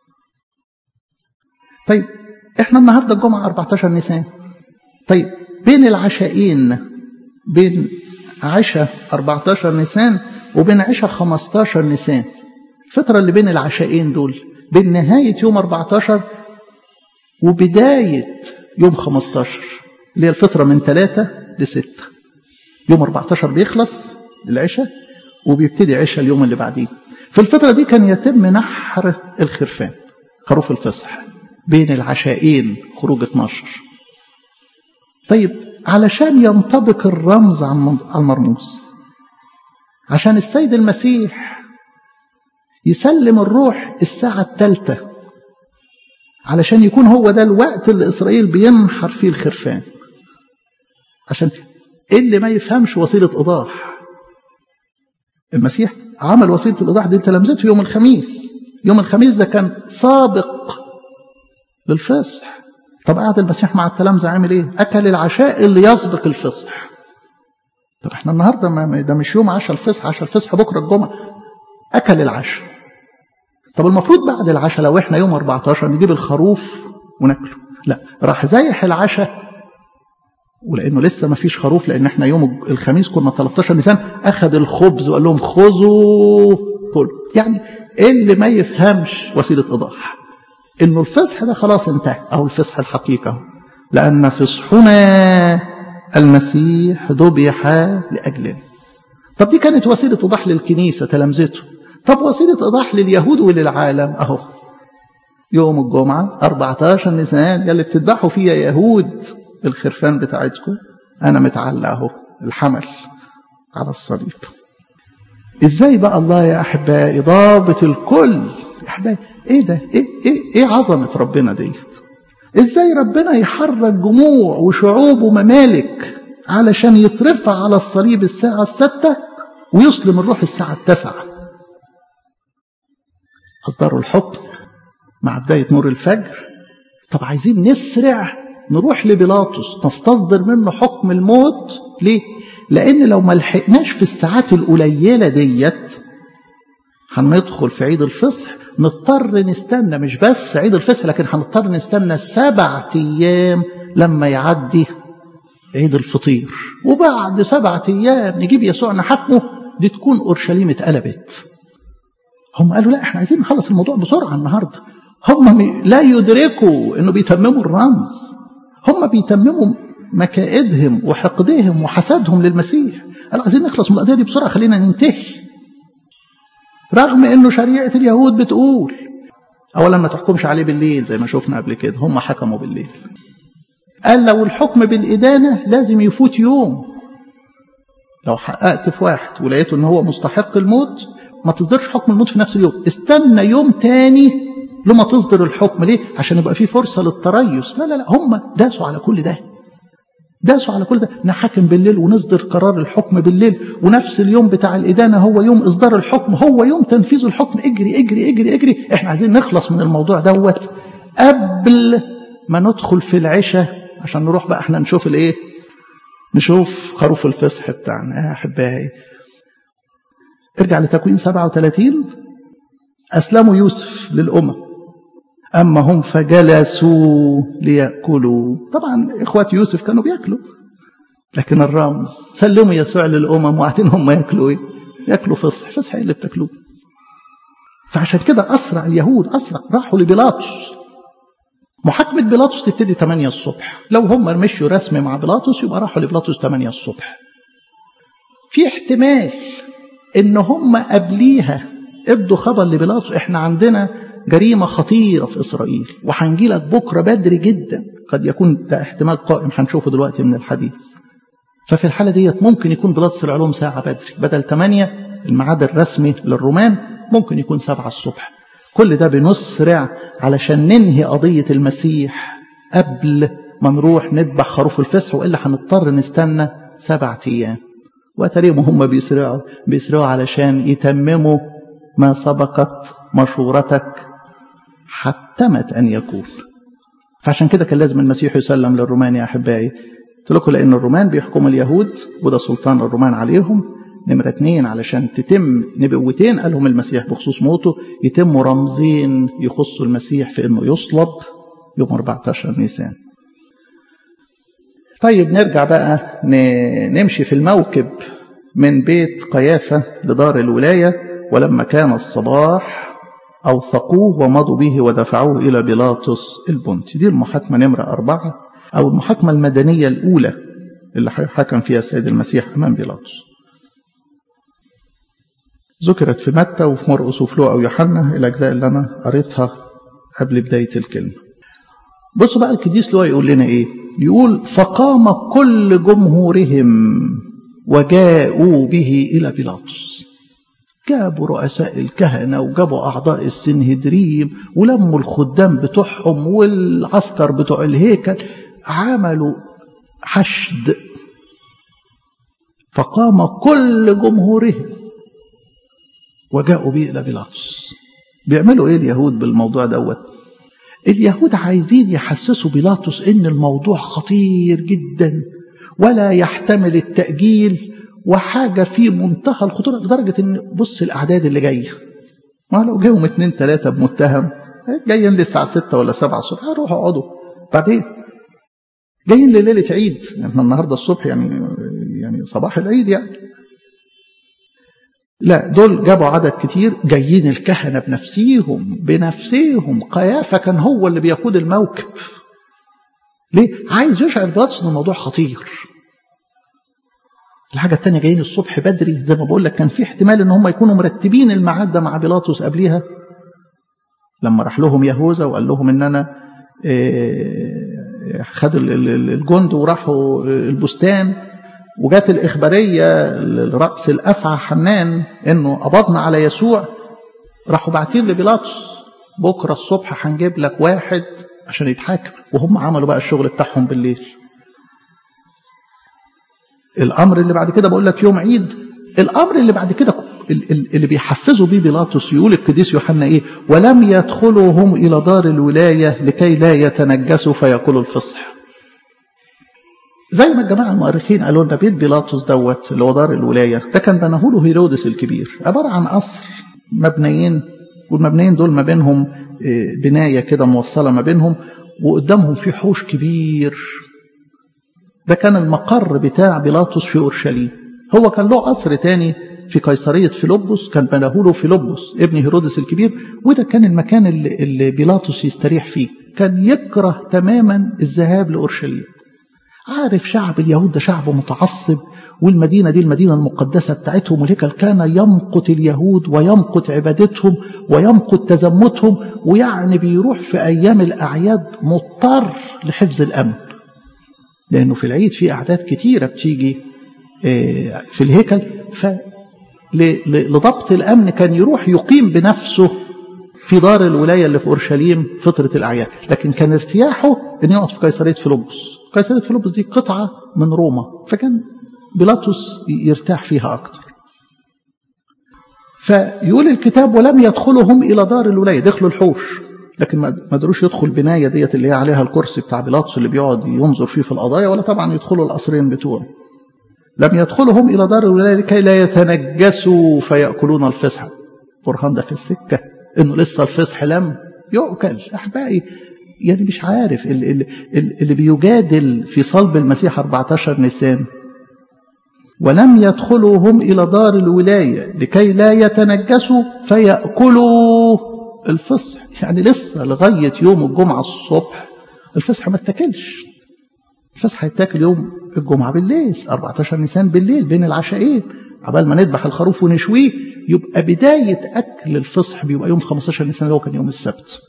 طيب إحنا النهاردة الجمعة 14 نيسان طيب بين العشاءين بين عشاء 14 نيسان وبين عشاء 15 نيسان الفترة اللي بين العشاءين دول بين نهاية يوم 14 وبداية يوم 15 اللي هي الفترة من 3 ل 6 يوم 14 بيخلص العشاء وبيبتدي عشاء اليوم اللي بعديه في الفترة دي كان يتم نحر الخرفان خروف الفصح بين العشاءين خروج 12 طيب علشان ينطبق الرمز على المرموز عشان السيد المسيح يسلم الروح الساعة الثالثة علشان يكون هو ده الوقت اللي إسرائيل بينحر فيه الخرفان عشان اللي ما يفهمش وسيلة إيضاح المسيح عمل وسيلة الإيضاح دي تلامذته يوم الخميس يوم الخميس ده كان سابق للفصح طب قعد المسيح مع التلامذة عامل ايه أكل العشاء اللي يسبق الفصح طب احنا النهاردة ما ده مش يوم عشاء الفصح عشاء الفصح بكرة الجمعة أكل العشاء طب المفروض بعد العشاء لو احنا يوم 14 نجيب الخروف وناكله لا راح زيح العشاء ولانه لسه ما فيش خروف لان احنا يوم الخميس كنا 13 نيسان اخذ الخبز وقال لهم خذوا كلوا يعني اللي ما يفهمش وسيلة إيضاح إنه الفصح ده خلاص انتهى أو الفصح الحقيقة لأن فصحنا المسيح ذبح لأجلنا طب دي كانت وسيلة إيضاح للكنيسة تلامذته طب وسيلة إيضاح لليهود وللعالم أهو يوم الجمعة 14 نيسان يلي بتذبحوا فيه يا يهود الخرفان بتاعتكم أنا متعلق أهو الحمل على الصليب ازاي بقى الله يا احبائي ضابط الكل يا احبائي ايه ده ايه ايه ايه عظمه ربنا ديت ازاي ربنا يحرك جموع وشعوب وممالك علشان يترفع على الصليب الساعه الستة ويسلم الروح الساعه التاسعة اصدروا الحكم مع بدايه نور الفجر طب عايزين نسرع نروح لبيلاطس نستصدر منه حكم الموت ليه لان لو ما لحقناش في الساعات القليله ديت هندخل في عيد الفصح نضطر نستنى مش بس عيد الفصح لكن هنضطر نستنى سبعة ايام لما يعدي عيد الفطير وبعد سبعة ايام نجيب يسوع نحكمه دي تكون اورشليم اتقلبت هم قالوا لا احنا عايزين نخلص الموضوع بسرعه النهارده هم لا يدركوا انه بيتمموا الرمز هم بيتمموا مكائدهم وحقدهم وحسدهم للمسيح قالوا عايزين نخلص من القضيه دي بسرعه خلينا ننتهي رغم انه شريعه اليهود بتقول اولا ما تحكمش عليه بالليل زي ما شفنا قبل كده هم حكموا بالليل قال لو الحكم بالادانه لازم يفوت يوم لو حققت في واحد ولقيته ان هو مستحق الموت ما تصدرش حكم الموت في نفس اليوم استنى يوم تاني لما تصدر الحكم ليه عشان يبقى في فرصه للتريث لا لا لا هم داسوا على كل ده داسوا على كل ده نحكم بالليل ونصدر قرار الحكم بالليل ونفس اليوم بتاع الإدانة هو يوم إصدار الحكم هو يوم تنفيذ الحكم اجري اجري اجري اجري احنا عايزين نخلص من الموضوع دوت قبل ما ندخل في العشاء عشان نروح بقى احنا نشوف الايه نشوف خروف الفصح بتاعنا يا احبائي ارجع لتكوين 37 اسلموا يوسف للامم أما هم فجلسوا ليأكلوا طبعا إخوات يوسف كانوا بيأكلوا لكن الرمز سلموا يسوع للأمم وقاعدين هم يأكلوا إيه؟ يأكلوا فصح فصح إيه اللي بتاكلوه فعشان كده أسرع اليهود أسرع راحوا لبيلاطس محاكمة بيلاطس تبتدي 8 الصبح لو هم مشوا رسمي مع بيلاطس يبقى راحوا لبيلاطس 8 الصبح في احتمال ان هم قبليها ادوا خبر لبيلاطس احنا عندنا جريمة خطيرة في إسرائيل وهنجي لك بكرة بدري جدا قد يكون ده احتمال قائم هنشوفه دلوقتي من الحديث ففي الحالة ديت ممكن يكون بيلاطس العلوم ساعة بدري بدل 8 الميعاد الرسمي للرومان ممكن يكون 7 الصبح كل ده بنسرع علشان ننهي قضية المسيح قبل ما نروح نذبح خروف الفصح وإلا هنضطر نستنى سبعة أيام وتريهم هم بيسرعوا بيسرعوا علشان يتمموا ما سبقت مشورتك حتمت أن يكون فعشان كده كان لازم المسيح يسلم للرومان يا أحبائي قلت لكم لأن الرومان بيحكموا اليهود وده سلطان الرومان عليهم نمرة اتنين علشان تتم نبوتين قالهم المسيح بخصوص موته يتموا رمزين يخصوا المسيح في انه يصلب يوم 14 نيسان طيب نرجع بقى نمشي في الموكب من بيت قيافة لدار الولاية ولما كان الصباح أوثقوه ومضوا به ودفعوه إلى بيلاطس البنطي دي المحاكمة نمرة أربعة أو المحاكمة المدنية الأولى اللي حكم فيها السيد المسيح أمام بيلاطس ذكرت في متى وفي مرقس وفي لوقا ويوحنا الأجزاء اللي أنا قريتها قبل بداية الكلمة بصوا بقى القديس لوقا يقول لنا إيه يقول فقام كل جمهورهم وجاءوا به إلى بيلاطس جابوا رؤساء الكهنة وجابوا أعضاء السنهدريم ولموا الخدام بتوعهم والعسكر بتوع الهيكل عملوا حشد فقام كل جمهورهم وجاءوا به إلى بيلاطس بيعملوا إيه اليهود بالموضوع دوت اليهود عايزين يحسسوا بيلاطس إن الموضوع خطير جدا ولا يحتمل التأجيل وحاجة في منتهى الخطورة لدرجة إن بص الأعداد اللي جاية ما لو جاهم اتنين تلاتة بمتهم جايين للساعة ستة ولا سبعة الصبح روحوا اقعدوا بعدين جايين لليلة عيد احنا يعني النهاردة الصبح يعني يعني صباح العيد يعني لا دول جابوا عدد كتير جايين الكهنة بنفسيهم بنفسيهم قيافة كان هو اللي بيقود الموكب ليه؟ عايز يشعر بيلاطس ان الموضوع خطير الحاجة التانية جايين الصبح بدري زي ما بقول لك كان في احتمال ان هم يكونوا مرتبين الميعاد ده مع بيلاطس قبليها لما راح لهم يهوذا وقال لهم ان انا خد الجند وراحوا البستان وجات الإخبارية لرأس الأفعى حنان إنه قبضنا على يسوع راحوا باعتين لبيلاطس بكرة الصبح هنجيب لك واحد عشان يتحاكم وهم عملوا بقى الشغل بتاعهم بالليل الأمر اللي بعد كده بقول لك يوم عيد الأمر اللي بعد كده اللي بيحفزوا بيه بيلاطس يقول القديس يوحنا ايه ولم يدخلوا هم الى دار الولايه لكي لا يتنجسوا فياكلوا الفصح زي ما الجماعه المؤرخين قالوا لنا بيت بيلاطس دوت اللي هو دار الولايه ده كان بناه له هيرودس الكبير عباره عن قصر مبنيين والمبنيين دول ما بينهم بنايه كده موصله ما بينهم وقدامهم في حوش كبير ده كان المقر بتاع بيلاطس في اورشليم هو كان له قصر تاني في قيصرية فيلبس كان بناه له فيلبس ابن هيرودس الكبير وده كان المكان اللي, اللي بيلاطس يستريح فيه كان يكره تماما الذهاب لأورشليم عارف شعب اليهود ده شعب متعصب والمدينة دي المدينة المقدسة بتاعتهم والهيكل كان يمقت اليهود ويمقت عبادتهم ويمقت تزمتهم ويعني بيروح في أيام الأعياد مضطر لحفظ الأمن لأنه في العيد في أعداد كتيرة بتيجي في الهيكل ف لضبط الأمن كان يروح يقيم بنفسه في دار الولاية اللي في أورشليم فترة الأعياد لكن كان ارتياحه أن يقعد في قيصرية فيلبس قيصرية فيلبس دي قطعة من روما فكان بيلاطس يرتاح فيها أكتر فيقول الكتاب ولم يدخلهم إلى دار الولاية دخلوا الحوش لكن ما قدروش يدخل بناية ديت اللي هي عليها الكرسي بتاع بيلاطس اللي بيقعد ينظر فيه في القضايا ولا طبعا يدخلوا القصرين بتوعه لم يدخلهم إلى دار الولاية لكي لا يتنجسوا فيأكلون الفصح برهان ده في السكة إنه لسه الفصح لم يؤكل أحبائي يعني مش عارف اللي, اللي بيجادل في صلب المسيح 14 نيسان ولم يدخلوا هم إلى دار الولاية لكي لا يتنجسوا فيأكلوا الفصح يعني لسه لغاية يوم الجمعة الصبح الفصح ما اتاكلش الفصح هيتاكل يوم الجمعة بالليل 14 نيسان بالليل بين العشاءين عبال ما نذبح الخروف ونشويه يبقى بداية أكل الفصح بيبقى يوم 15 نيسان اللي هو كان يوم السبت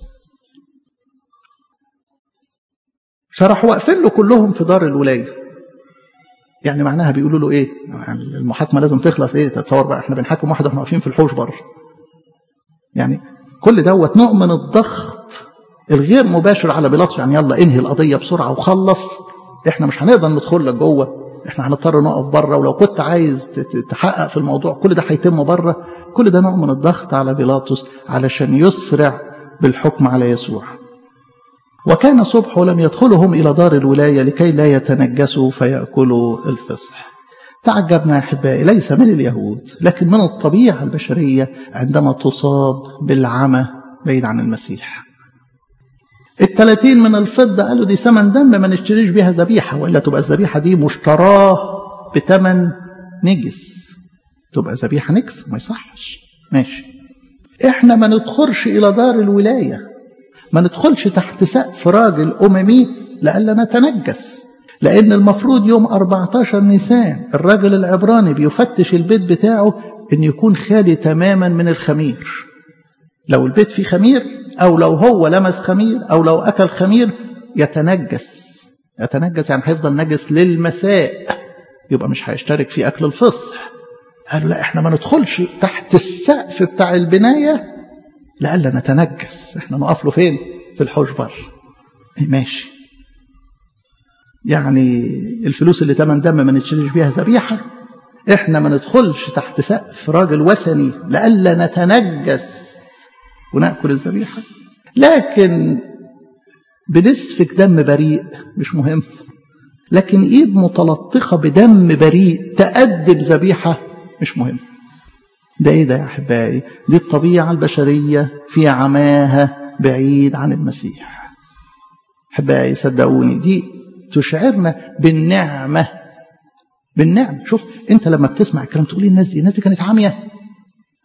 فراحوا واقفين له كلهم في دار الولاية يعني معناها بيقولوا له ايه يعني المحاكمة لازم تخلص ايه تتصور بقى احنا بنحاكم واحد واحنا واقفين في الحوش بره يعني كل دوت نوع من الضغط الغير مباشر على بيلاطس يعني يلا انهي القضية بسرعة وخلص احنا مش هنقدر ندخل لك جوه احنا هنضطر نقف بره ولو كنت عايز تحقق في الموضوع كل ده هيتم بره كل ده نوع من الضغط على بيلاطس علشان يسرع بالحكم على يسوع وكان صبح ولم يدخلهم إلى دار الولاية لكي لا يتنجسوا فيأكلوا الفصح تعجبنا يا أحبائي ليس من اليهود لكن من الطبيعة البشرية عندما تصاب بالعمى بعيد عن المسيح التلاتين من الفضة قالوا دي ثمن دم ما نشتريش بيها ذبيحة وإلا تبقى الذبيحة دي مشتراه بتمن نجس تبقى ذبيحة نجس ما يصحش ماشي احنا ما ندخلش إلى دار الولاية ما ندخلش تحت سقف راجل أممي لألا نتنجس لأن المفروض يوم 14 نيسان الراجل العبراني بيفتش البيت بتاعه أن يكون خالي تماما من الخمير لو البيت فيه خمير أو لو هو لمس خمير أو لو أكل خمير يتنجس يتنجس يعني هيفضل نجس للمساء يبقى مش هيشترك في أكل الفصح قالوا لا احنا ما ندخلش تحت السقف بتاع البناية لألا نتنجس احنا نقف له فين في الحوش بر ماشي يعني الفلوس اللي تمن دم ما نتشريش بيها ذبيحة احنا ما ندخلش تحت سقف راجل وثني لألا نتنجس ونأكل الذبيحة لكن بنسفك دم بريء مش مهم لكن ايد متلطخة بدم بريء تأدب ذبيحة مش مهم ده ايه ده يا احبائي دي الطبيعة البشرية في عماها بعيد عن المسيح احبائي صدقوني دي تشعرنا بالنعمة بالنعمة شوف انت لما بتسمع الكلام تقول الناس دي الناس دي كانت عامية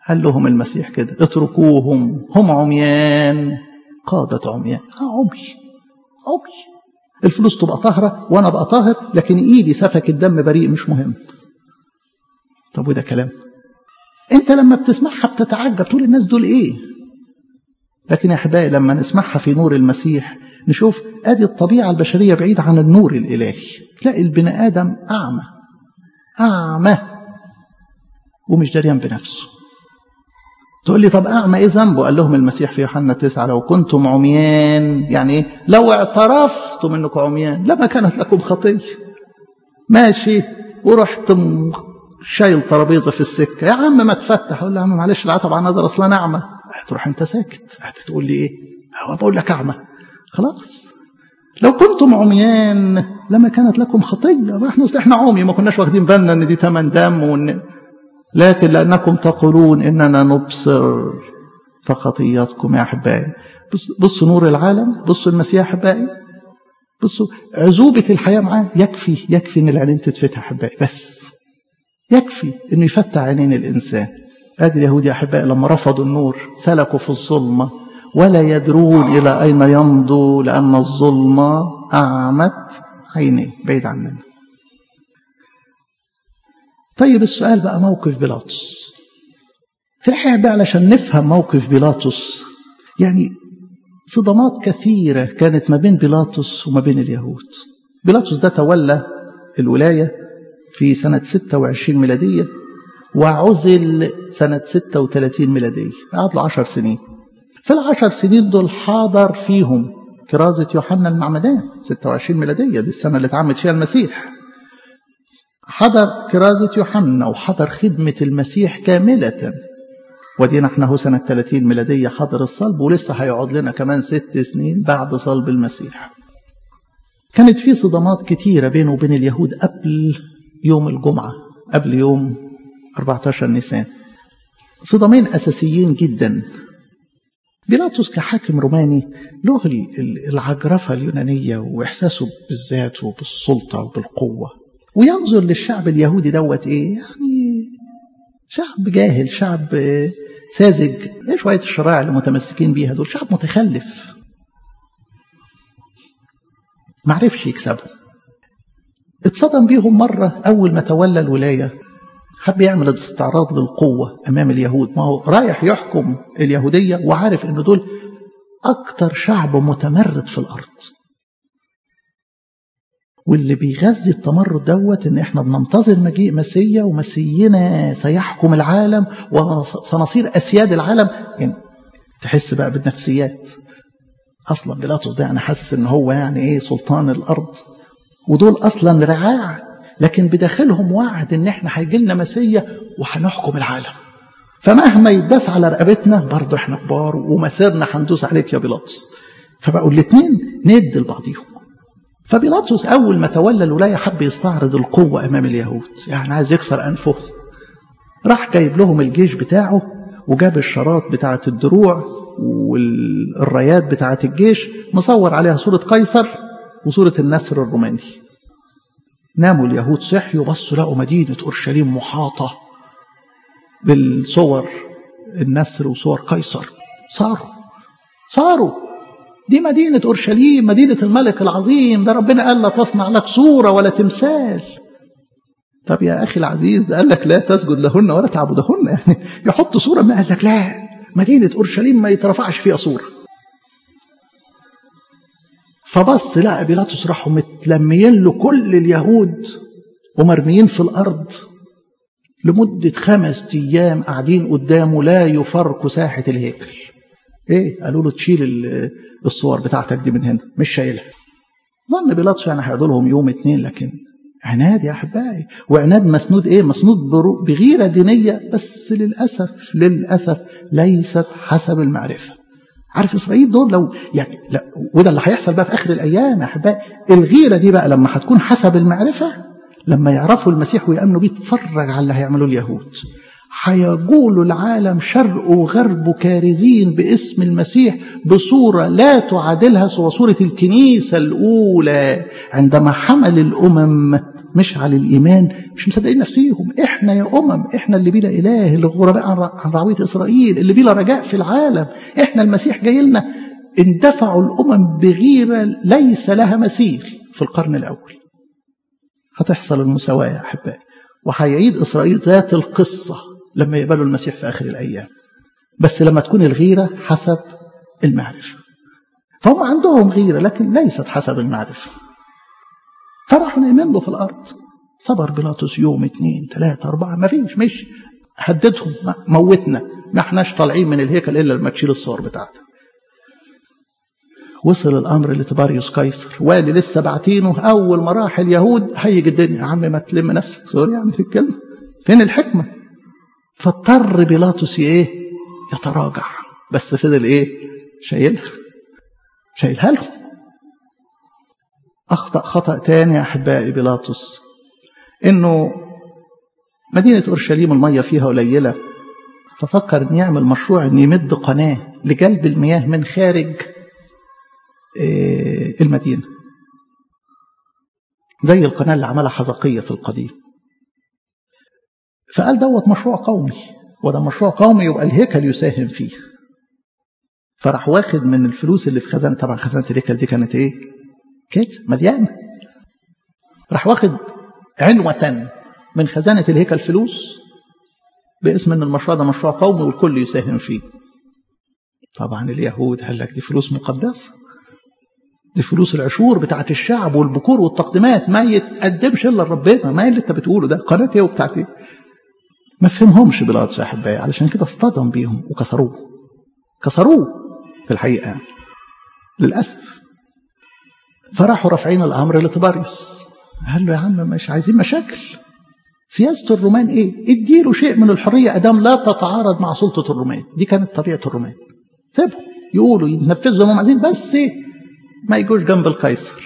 قال لهم المسيح كده اتركوهم هم عميان قادة عميان اه عمي عمي الفلوس تبقى طاهرة وانا ابقى طاهر لكن ايدي سفك الدم بريء مش مهم طب وده كلام انت لما بتسمعها بتتعجب تقول الناس دول ايه لكن يا احبائي لما نسمعها في نور المسيح نشوف ادي الطبيعه البشريه بعيد عن النور الالهي تلاقي البني ادم اعمى اعمى ومش دريان بنفسه تقول لي طب اعمى ايه ذنبه قال لهم المسيح في يوحنا 9 لو كنتم عميان يعني ايه لو اعترفتم انكم عميان لما كانت لكم خطيه ماشي ورحت شايل ترابيزه في السكه يا عم ما تفتح اقول له يا عم معلش العتب عن نظر اصلا انا اعمى تروح انت ساكت هتقول لي ايه هو بقول لك اعمى خلاص لو كنتم عميان لما كانت لكم خطيه ما احنا احنا عمي ما كناش واخدين بالنا ان دي ثمن دم وان لكن لانكم تقولون اننا نبصر فخطياتكم يا احبائي بصوا نور العالم بصوا المسيح احبائي بصوا عذوبه الحياه معاه يكفي يكفي ان العينين تتفتح احبائي بس يكفي انه يفتح عينين الانسان ادي اليهود يا احبائي لما رفضوا النور سلكوا في الظلمه ولا يدرون الى اين يمضوا لان الظلمه اعمت عينيه بعيد عننا طيب السؤال بقى موقف بيلاطس في الحقيقه بقى علشان نفهم موقف بيلاطس يعني صدمات كثيره كانت ما بين بيلاطس وما بين اليهود بيلاطس ده تولى الولايه في سنة 26 ميلادية وعزل سنة 36 ميلادية قعد له 10 سنين في العشر سنين دول حاضر فيهم كرازة يوحنا المعمدان 26 ميلادية دي السنة اللي اتعمد فيها المسيح حضر كرازة يوحنا وحضر خدمة المسيح كاملة ودينا احنا هو سنة 30 ميلادية حضر الصلب ولسه هيقعد لنا كمان ست سنين بعد صلب المسيح كانت في صدمات كتيرة بينه وبين اليهود قبل يوم الجمعة قبل يوم 14 نيسان صدامين أساسيين جدا بيلاطس كحاكم روماني له العجرفة اليونانية وإحساسه بالذات وبالسلطة وبالقوة وينظر للشعب اليهودي دوت إيه يعني شعب جاهل شعب ساذج ايه شوية الشرائع اللي متمسكين بيها دول شعب متخلف معرفش يكسبهم اتصدم بيهم مرة أول ما تولى الولاية حب يعمل استعراض للقوة أمام اليهود ما هو رايح يحكم اليهودية وعارف إن دول أكتر شعب متمرد في الأرض واللي بيغذي التمرد دوت ان احنا بننتظر مجيء مسيا ومسينا سيحكم العالم وسنصير اسياد العالم يعني تحس بقى بالنفسيات اصلا بيلاطس ده انا حاسس ان هو يعني ايه سلطان الارض ودول اصلا رعاع لكن بداخلهم وعد ان احنا هيجي لنا مسيا وهنحكم العالم فمهما يداس على رقبتنا برضه احنا كبار ومسيرنا هندوس عليك يا بيلاطس فبقوا الاثنين ند لبعضيهم فبيلاطس اول ما تولى الولايه حب يستعرض القوه امام اليهود يعني عايز يكسر انفهم راح جايب لهم الجيش بتاعه وجاب الشراط بتاعه الدروع والرايات بتاعه الجيش مصور عليها صوره قيصر وصورة النسر الروماني ناموا اليهود صحيوا بصوا لقوا مدينة أورشليم محاطة بالصور النسر وصور قيصر صاروا صاروا دي مدينة أورشليم مدينة الملك العظيم ده ربنا قال لا تصنع لك صورة ولا تمثال طب يا أخي العزيز ده قال لك لا تسجد لهن ولا تعبدهن يعني يحط صورة ما قال لك لا مدينة أورشليم ما يترفعش فيها صورة فبص لقى بيلاطس راحوا متلميين له كل اليهود ومرميين في الأرض لمدة خمس أيام قاعدين قدامه لا يفرقوا ساحة الهيكل إيه قالوا له تشيل الصور بتاعتك دي من هنا مش شايلها ظن بيلاطس يعني هيقعدوا لهم يوم اتنين لكن عناد يا أحبائي وعناد مسنود إيه مسنود بغيرة دينية بس للأسف للأسف ليست حسب المعرفة عارف اسرائيل دول لو يعني لا وده اللي هيحصل بقى في اخر الايام يا احبائي الغيره دي بقى لما هتكون حسب المعرفه لما يعرفوا المسيح ويامنوا بيه تتفرج على اللي هيعملوه اليهود هيجولوا العالم شرق وغرب كارزين باسم المسيح بصورة لا تعادلها سوى صورة الكنيسة الأولى عندما حمل الأمم مش على الإيمان مش مصدقين نفسيهم إحنا يا أمم إحنا اللي بلا إله اللي غرباء عن رعوية إسرائيل اللي بلا رجاء في العالم إحنا المسيح جاي لنا اندفعوا الأمم بغيرة ليس لها مثيل في القرن الأول هتحصل المساواة يا أحبائي وهيعيد إسرائيل ذات القصة لما يقبلوا المسيح في آخر الأيام بس لما تكون الغيرة حسب المعرفة فهم عندهم غيرة لكن ليست حسب المعرفة فراحوا نايمين له في الأرض صبر بيلاطس يوم اثنين ثلاثة أربعة ما فيش مش هددهم موتنا ما احناش طالعين من الهيكل إلا لما تشيل الصور بتاعتك وصل الامر لتباريوس قيصر والي لسه باعتينه اول ما راح اليهود هيج الدنيا يا عم ما تلم نفسك سوري يعني في الكلمه فين الحكمه فاضطر بيلاطس ايه يتراجع بس فضل ايه شايلها شايلها له اخطا خطا تاني يا احبائي بيلاطس انه مدينه اورشليم الميه فيها قليله ففكر ان يعمل مشروع ان يمد قناه لجلب المياه من خارج المدينة زي القناة اللي عملها حزقية في القديم فقال دوت مشروع قومي وده مشروع قومي يبقى الهيكل يساهم فيه فراح واخد من الفلوس اللي في خزانة طبعا خزانة الهيكل دي كانت ايه كده مليانة راح واخد عنوة من خزانة الهيكل فلوس باسم ان المشروع ده مشروع قومي والكل يساهم فيه طبعا اليهود قال لك دي فلوس مقدسه دي فلوس العشور بتاعت الشعب والبكور والتقديمات ما يتقدمش الا لربنا ما اللي انت بتقوله ده قناه ايه وبتاعت ايه ما فهمهمش بيلاطس يا احبائي علشان كده اصطدم بيهم وكسروه كسروه في الحقيقه يعني. للاسف فراحوا رافعين الامر لتباريوس قال له يا عم مش عايزين مشاكل سياسه الرومان ايه اديله شيء من الحريه ادام لا تتعارض مع سلطه الرومان دي كانت طبيعه الرومان سيبهم يقولوا ينفذوا زي ما هم عايزين بس إيه؟ ما يجوش جنب القيصر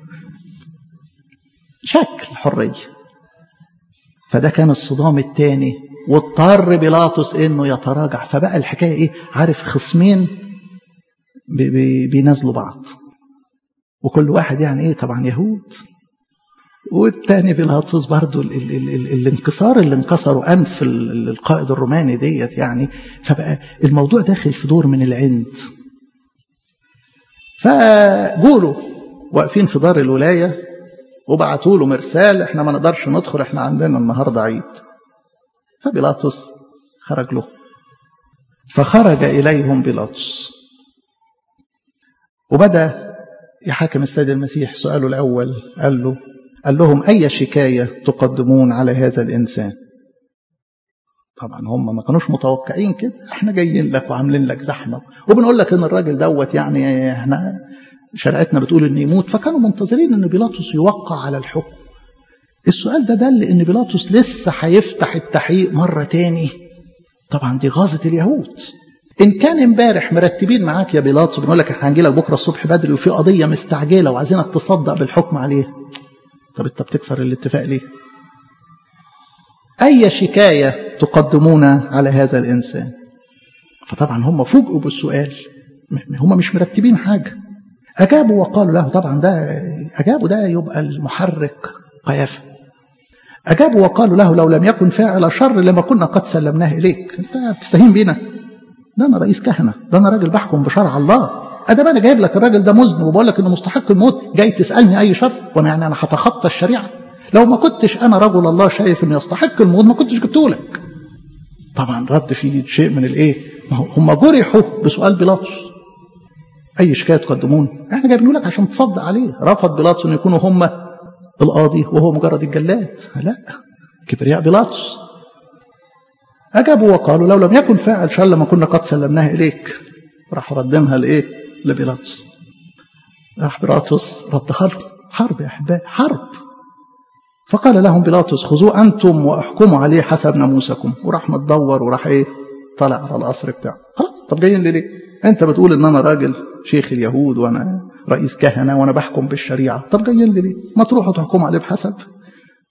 شكل حرية فده كان الصدام الثاني واضطر بيلاطس انه يتراجع فبقى الحكايه ايه عارف خصمين بي بي بينازلوا بعض وكل واحد يعني ايه طبعا يهود والتاني بيلاطس برضو ال ال ال ال الانكسار اللي انكسروا انف القائد الروماني ديت يعني فبقى الموضوع داخل في دور من العند فجولوا واقفين في دار الولاية وبعتوا له مرسال احنا ما نقدرش ندخل احنا عندنا النهارده عيد فبيلاطس خرج له فخرج إليهم بيلاطس وبدأ يحاكم السيد المسيح سؤاله الأول قال له قال لهم أي شكاية تقدمون على هذا الإنسان طبعا هم ما كانوش متوقعين كده احنا جايين لك وعاملين لك زحمه وبنقول لك ان الراجل دوت يعني احنا شريعتنا بتقول انه يموت فكانوا منتظرين ان بيلاطس يوقع على الحكم السؤال ده دل ان بيلاطس لسه هيفتح التحقيق مره تاني طبعا دي غاظه اليهود ان كان امبارح مرتبين معاك يا بيلاطس بنقول لك احنا هنجي لك بكره الصبح بدري وفي قضيه مستعجله وعايزينك تصدق بالحكم عليها طب انت بتكسر الاتفاق ليه أي شكاية تقدمون على هذا الإنسان فطبعا هم فوجئوا بالسؤال هم مش مرتبين حاجة أجابوا وقالوا له طبعا ده أجابوا ده يبقى المحرك قيافة أجابوا وقالوا له لو لم يكن فاعل شر لما كنا قد سلمناه إليك أنت تستهين بينا ده أنا رئيس كهنة ده أنا راجل بحكم بشرع الله أدام أنا جايب لك الراجل ده مذنب وبقول لك إنه مستحق الموت جاي تسألني أي شر وأنا يعني أنا هتخطى الشريعة لو ما كنتش انا رجل الله شايف انه يستحق الموت ما كنتش جبته لك طبعا رد فيه شيء من الايه ما هم جرحوا بسؤال بيلاطس اي شكايه تقدمون احنا جايبينه لك عشان تصدق عليه رفض بيلاطس ان يكونوا هم القاضي وهو مجرد الجلاد لا كبرياء بيلاطس اجابوا وقالوا لو لم يكن فاعل شر لما كنا قد سلمناه اليك راح ردمها لايه لبيلاطس راح بيلاطس ردها له حرب يا احبائي حرب فقال لهم بيلاطس خذوه أنتم واحكموا عليه حسب ناموسكم وراح متدور وراح إيه طلع على القصر بتاعه خلاص طب جايين ليه أنت بتقول إن أنا راجل شيخ اليهود وأنا رئيس كهنة وأنا بحكم بالشريعة طب جايين ليه ما تروحوا تحكموا عليه بحسب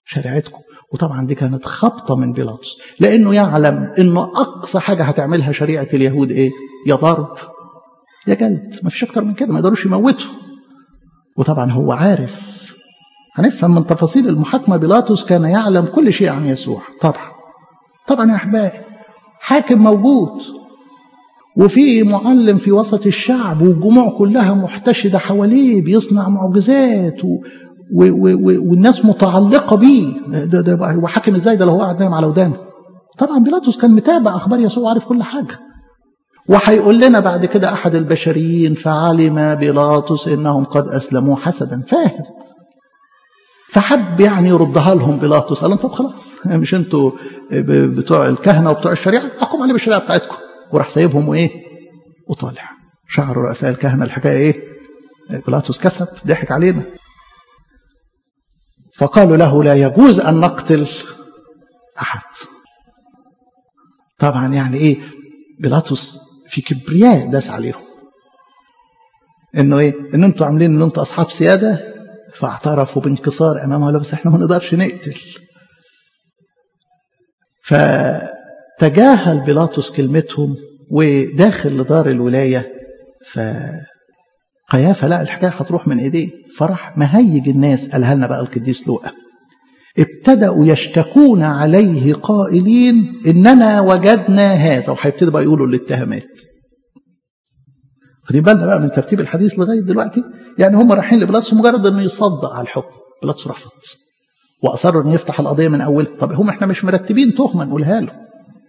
شريعتكم وطبعا دي كانت خبطة من بيلاطس لأنه يعلم أنه أقصى حاجة هتعملها شريعة اليهود إيه يا ضرب يا جلد ما فيش أكتر من كده ما يقدروش يموتوا وطبعا هو عارف هنفهم من تفاصيل المحاكمة بيلاطس كان يعلم كل شيء عن يسوع طبعا طبعا يا أحبائي حاكم موجود وفي معلم في وسط الشعب والجموع كلها محتشدة حواليه بيصنع معجزات و... و... و... والناس متعلقة بيه ده, ده هو حاكم ازاي ده لو هو قاعد نايم على ودانه طبعا بيلاطس كان متابع اخبار يسوع وعارف كل حاجه وهيقول لنا بعد كده احد البشريين فعلم بيلاطس انهم قد اسلموه حسدا فاهم فحب يعني يردها لهم بيلاطس قال لهم طب خلاص مش انتوا بتوع الكهنه وبتوع الشريعه احكم عليه بالشريعه بتاعتكم وراح سايبهم وايه وطالع شعر رؤساء الكهنه الحكايه ايه بيلاطس كسب ضحك علينا فقالوا له لا يجوز ان نقتل احد طبعا يعني ايه بيلاطس في كبرياء داس عليهم انه ايه ان انتوا عاملين ان انتوا اصحاب سياده فاعترفوا بانكسار امامه لا بس احنا ما نقدرش نقتل فتجاهل بيلاطس كلمتهم وداخل لدار الولايه ف قيافه لا الحكايه هتروح من ايديه فرح مهيج الناس قالها لنا بقى القديس لوقا ابتدأوا يشتكون عليه قائلين إننا وجدنا هذا وهيبتدوا بقى يقولوا الاتهامات خدين بالنا بقى من ترتيب الحديث لغاية دلوقتي يعني هم رايحين لبيلاطس مجرد إنه يصدق على الحكم بيلاطس رفض وأصر إنه يفتح القضية من أولها طب هم إحنا مش مرتبين تهمة نقولها له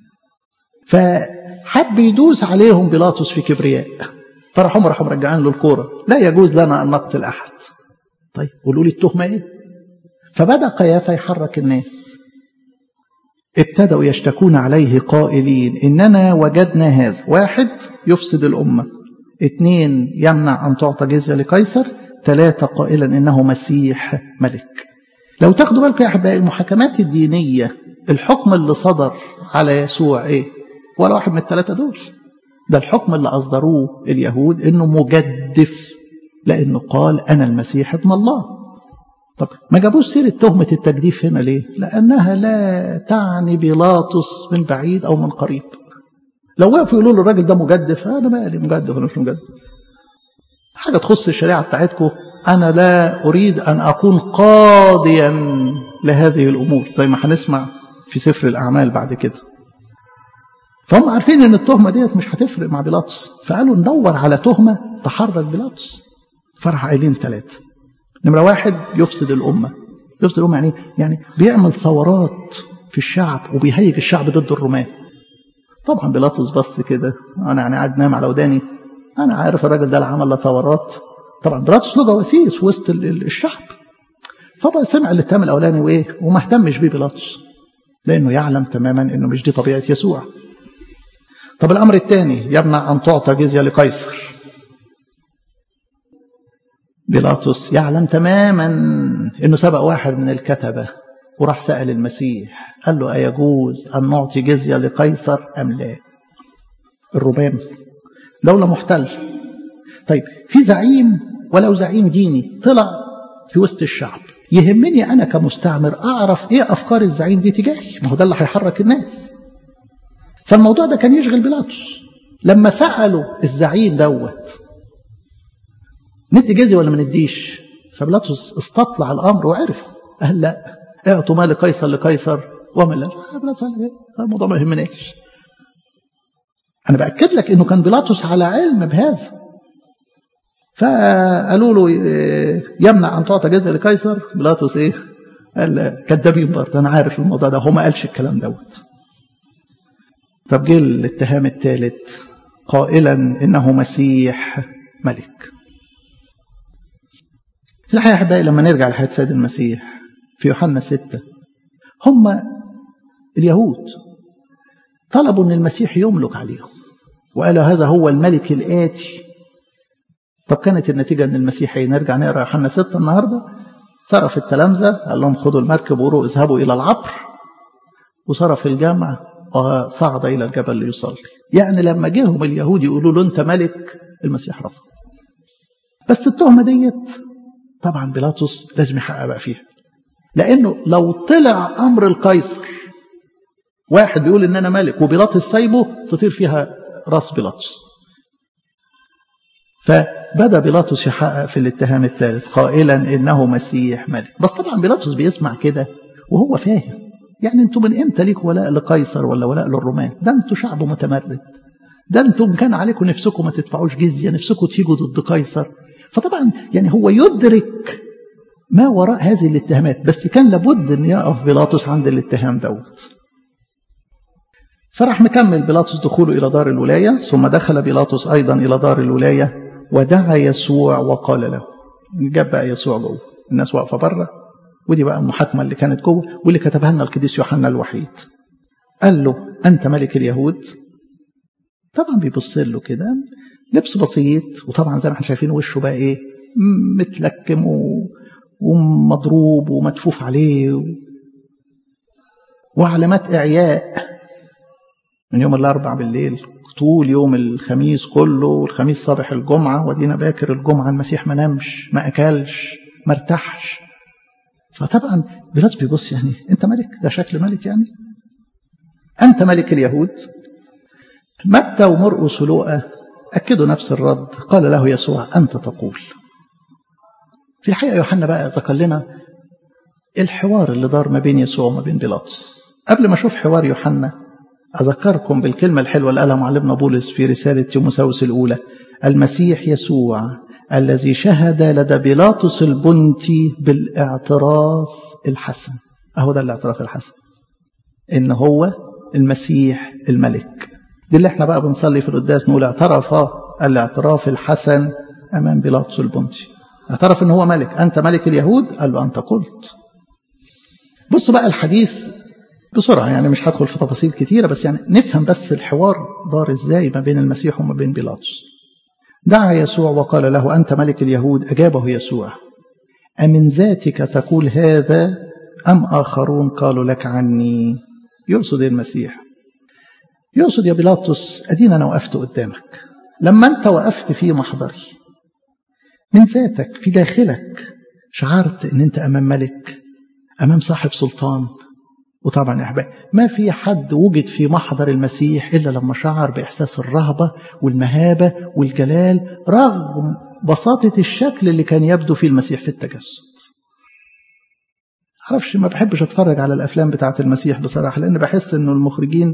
فحب يدوس عليهم بيلاطس في كبرياء فراحوا راحوا مرجعين له الكوره لا يجوز لنا ان نقتل احد طيب قولوا لي التهمه ايه فبدا قيافه يحرك الناس ابتدأوا يشتكون عليه قائلين إننا وجدنا هذا واحد يفسد الأمة اثنين يمنع أن تعطى جزية لقيصر ثلاثة قائلا إنه مسيح ملك لو تاخدوا بالكم يا أحبائي المحاكمات الدينية الحكم اللي صدر على يسوع إيه ولا واحد من الثلاثة دول ده الحكم اللي أصدروه اليهود إنه مجدف لأنه قال أنا المسيح ابن الله طب ما جابوش سيرة تهمة التجديف هنا ليه؟ لأنها لا تعني بيلاطس من بعيد أو من قريب لو وقفوا يقولوا له الراجل ده مجدف أنا مالي مجدف ولا مش مجدف حاجة تخص الشريعة بتاعتكم أنا لا أريد أن أكون قاضيا لهذه الأمور زي ما هنسمع في سفر الأعمال بعد كده فهم عارفين ان التهمه ديت مش هتفرق مع بيلاطس فقالوا ندور على تهمه تحرك بيلاطس فراح قايلين ثلاثه نمره واحد يفسد الامه يفسد الامه يعني يعني بيعمل ثورات في الشعب وبيهيج الشعب ضد الرومان طبعا بيلاطس بص كده انا يعني قاعد نايم على وداني انا عارف الراجل ده اللي عمل له ثورات طبعا بيلاطس له جواسيس وسط الشعب فبقى سمع الاتهام الاولاني وايه وما اهتمش بيه بيلاطس لانه يعلم تماما انه مش دي طبيعه يسوع طب الأمر الثاني يمنع أن تعطى جزية لقيصر بيلاطس يعلم تماما أنه سبق واحد من الكتبة وراح سأل المسيح قال له أيجوز أن نعطي جزية لقيصر أم لا الرومان دولة محتلة طيب في زعيم ولو زعيم ديني طلع في وسط الشعب يهمني أنا كمستعمر أعرف إيه أفكار الزعيم دي تجاهي ما هو ده اللي هيحرك الناس فالموضوع ده كان يشغل بيلاطس لما سألوا الزعيم دوت ندي جزية ولا ما نديش فبيلاطس استطلع الأمر وعرف قال لا اعطوا ما لقيصر لقيصر وما لا بيلاطس الموضوع ما يهمناش أنا بأكد لك إنه كان بيلاطس على علم بهذا فقالوا له يمنع أن تعطى جزية لقيصر بيلاطس إيه؟ قال كذابين برضه أنا عارف الموضوع ده هو ما قالش الكلام دوت طب جه الاتهام الثالث قائلا انه مسيح ملك في الحقيقه احبائي لما نرجع لحياه سيد المسيح في يوحنا ستة هم اليهود طلبوا ان المسيح يملك عليهم وقالوا هذا هو الملك الاتي طب كانت النتيجه ان المسيح ايه نرجع نقرا يوحنا ستة النهارده صرف التلامذه قال لهم خدوا المركب وروحوا اذهبوا الى العبر وصرف الجمع وصعد إلى الجبل ليصلي يعني لما جيهم اليهود يقولوا له أنت ملك المسيح رفض بس التهمة ديت طبعا بيلاطس لازم يحقق بقى فيها لانه لو طلع امر القيصر واحد بيقول ان انا ملك وبيلاطس سايبه تطير فيها راس بيلاطس فبدا بيلاطس يحقق في الاتهام الثالث قائلا انه مسيح ملك بس طبعا بيلاطس بيسمع كده وهو فاهم يعني انتوا من امتى ليكوا ولاء لقيصر ولا ولاء للرومان ده انتوا شعب متمرد ده انتم كان عليكم نفسكم ما تدفعوش جزيه نفسكم تيجوا ضد قيصر فطبعا يعني هو يدرك ما وراء هذه الاتهامات بس كان لابد ان يقف بيلاطس عند الاتهام دوت فراح مكمل بيلاطس دخوله الى دار الولايه ثم دخل بيلاطس ايضا الى دار الولايه ودعا يسوع وقال له جاب بقى يسوع جوه الناس واقفه بره ودي بقى المحاكمه اللي كانت جوه واللي كتبها لنا القديس يوحنا الوحيد قال له انت ملك اليهود طبعا بيبص له كده لبس بسيط وطبعا زي ما احنا شايفين وشه بقى ايه متلكم ومضروب ومدفوف عليه و... وعلامات اعياء من يوم الاربع بالليل طول يوم الخميس كله والخميس صباح الجمعه ودينا باكر الجمعه المسيح ما نامش ما اكلش ما ارتاحش فطبعا بيلاطس بيبص يعني انت ملك ده شكل ملك يعني انت ملك اليهود متى ومرقس ولوقا أكدوا نفس الرد قال له يسوع أنت تقول في الحقيقة يوحنا بقى ذكر لنا الحوار اللي دار ما بين يسوع وما بين بيلاطس قبل ما أشوف حوار يوحنا أذكركم بالكلمة الحلوة اللي قالها معلمنا بولس في رسالة تيموساوس الأولى المسيح يسوع الذي شهد لدى بيلاطس البنطي بالاعتراف الحسن أهو ده الاعتراف الحسن إن هو المسيح الملك دي اللي احنا بقى بنصلي في القداس نقول اعترف الاعتراف الحسن امام بيلاطس البنطي اعترف ان هو ملك انت ملك اليهود قال له انت قلت بص بقى الحديث بسرعه يعني مش هدخل في تفاصيل كتيره بس يعني نفهم بس الحوار دار ازاي ما بين المسيح وما بين بيلاطس دعا يسوع وقال له انت ملك اليهود اجابه يسوع امن ذاتك تقول هذا ام اخرون قالوا لك عني يقصد المسيح يقصد يا بيلاطس ادينا انا وقفت قدامك لما انت وقفت في محضري من ذاتك في داخلك شعرت ان انت امام ملك امام صاحب سلطان وطبعا يا احبائي ما في حد وجد في محضر المسيح الا لما شعر باحساس الرهبه والمهابه والجلال رغم بساطه الشكل اللي كان يبدو فيه المسيح في التجسد معرفش ما بحبش اتفرج على الافلام بتاعه المسيح بصراحه لان بحس انه المخرجين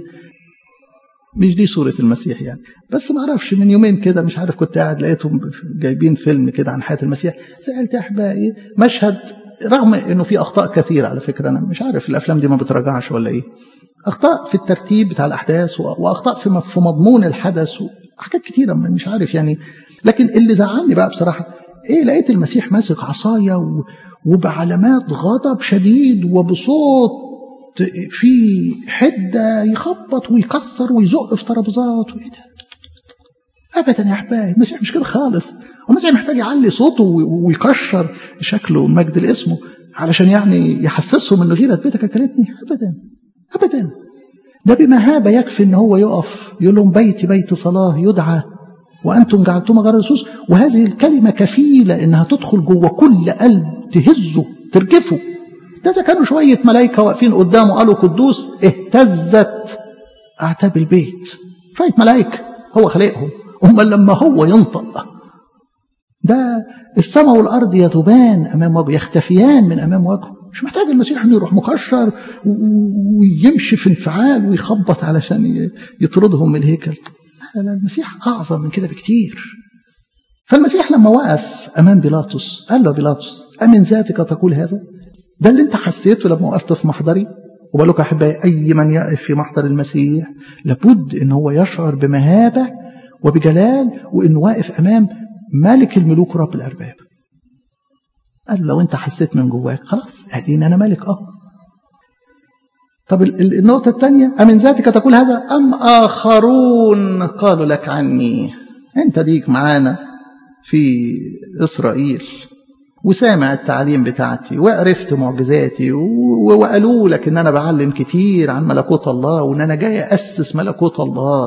مش دي صورة المسيح يعني بس ما اعرفش من يومين كده مش عارف كنت قاعد لقيتهم جايبين فيلم كده عن حياة المسيح سألت يا أحبائي مشهد رغم انه في اخطاء كثيره على فكره انا مش عارف الافلام دي ما بتراجعش ولا ايه اخطاء في الترتيب بتاع الاحداث واخطاء في في مضمون الحدث وحاجات كتيره مش عارف يعني لكن اللي زعلني بقى بصراحه ايه لقيت المسيح ماسك عصايه وبعلامات غضب شديد وبصوت في حده يخبط ويكسر ويزق في ترابيزات وايه ده ابدا يا احبائي المسيح مش كده خالص المسيح محتاج يعلي صوته ويكشر شكله مجد لاسمه علشان يعني يحسسهم ان غيره بيتك اكلتني ابدا ابدا ده بمهابه يكفي ان هو يقف يقول لهم بيتي بيت صلاه يدعى وانتم جعلتم غير الرسوس وهذه الكلمه كفيله انها تدخل جوه كل قلب تهزه ترجفه ده اذا كانوا شويه ملائكه واقفين قدامه قالوا قدوس اهتزت اعتاب البيت شويه ملائكه هو خلقهم امال لما هو ينطق ده السماء والارض يذوبان امام وجهه يختفيان من امام وجهه مش محتاج المسيح انه يروح مكشر ويمشي في انفعال ويخبط علشان يطردهم من الهيكل لا لا المسيح اعظم من كده بكتير فالمسيح لما وقف امام بيلاطس قال له بيلاطس امن ذاتك تقول هذا ده اللي انت حسيته لما وقفت في محضري وبالك احبائي اي من يقف في محضر المسيح لابد ان هو يشعر بمهابه وبجلال وانه واقف امام ملك الملوك ورب الارباب قال لو انت حسيت من جواك خلاص اديني انا ملك اه طب النقطة الثانية أمن ذاتك تقول هذا أم آخرون قالوا لك عني أنت ديك معانا في إسرائيل وسامع التعليم بتاعتي وعرفت معجزاتي وقالوا لك ان انا بعلم كتير عن ملكوت الله وان انا جاي اسس ملكوت الله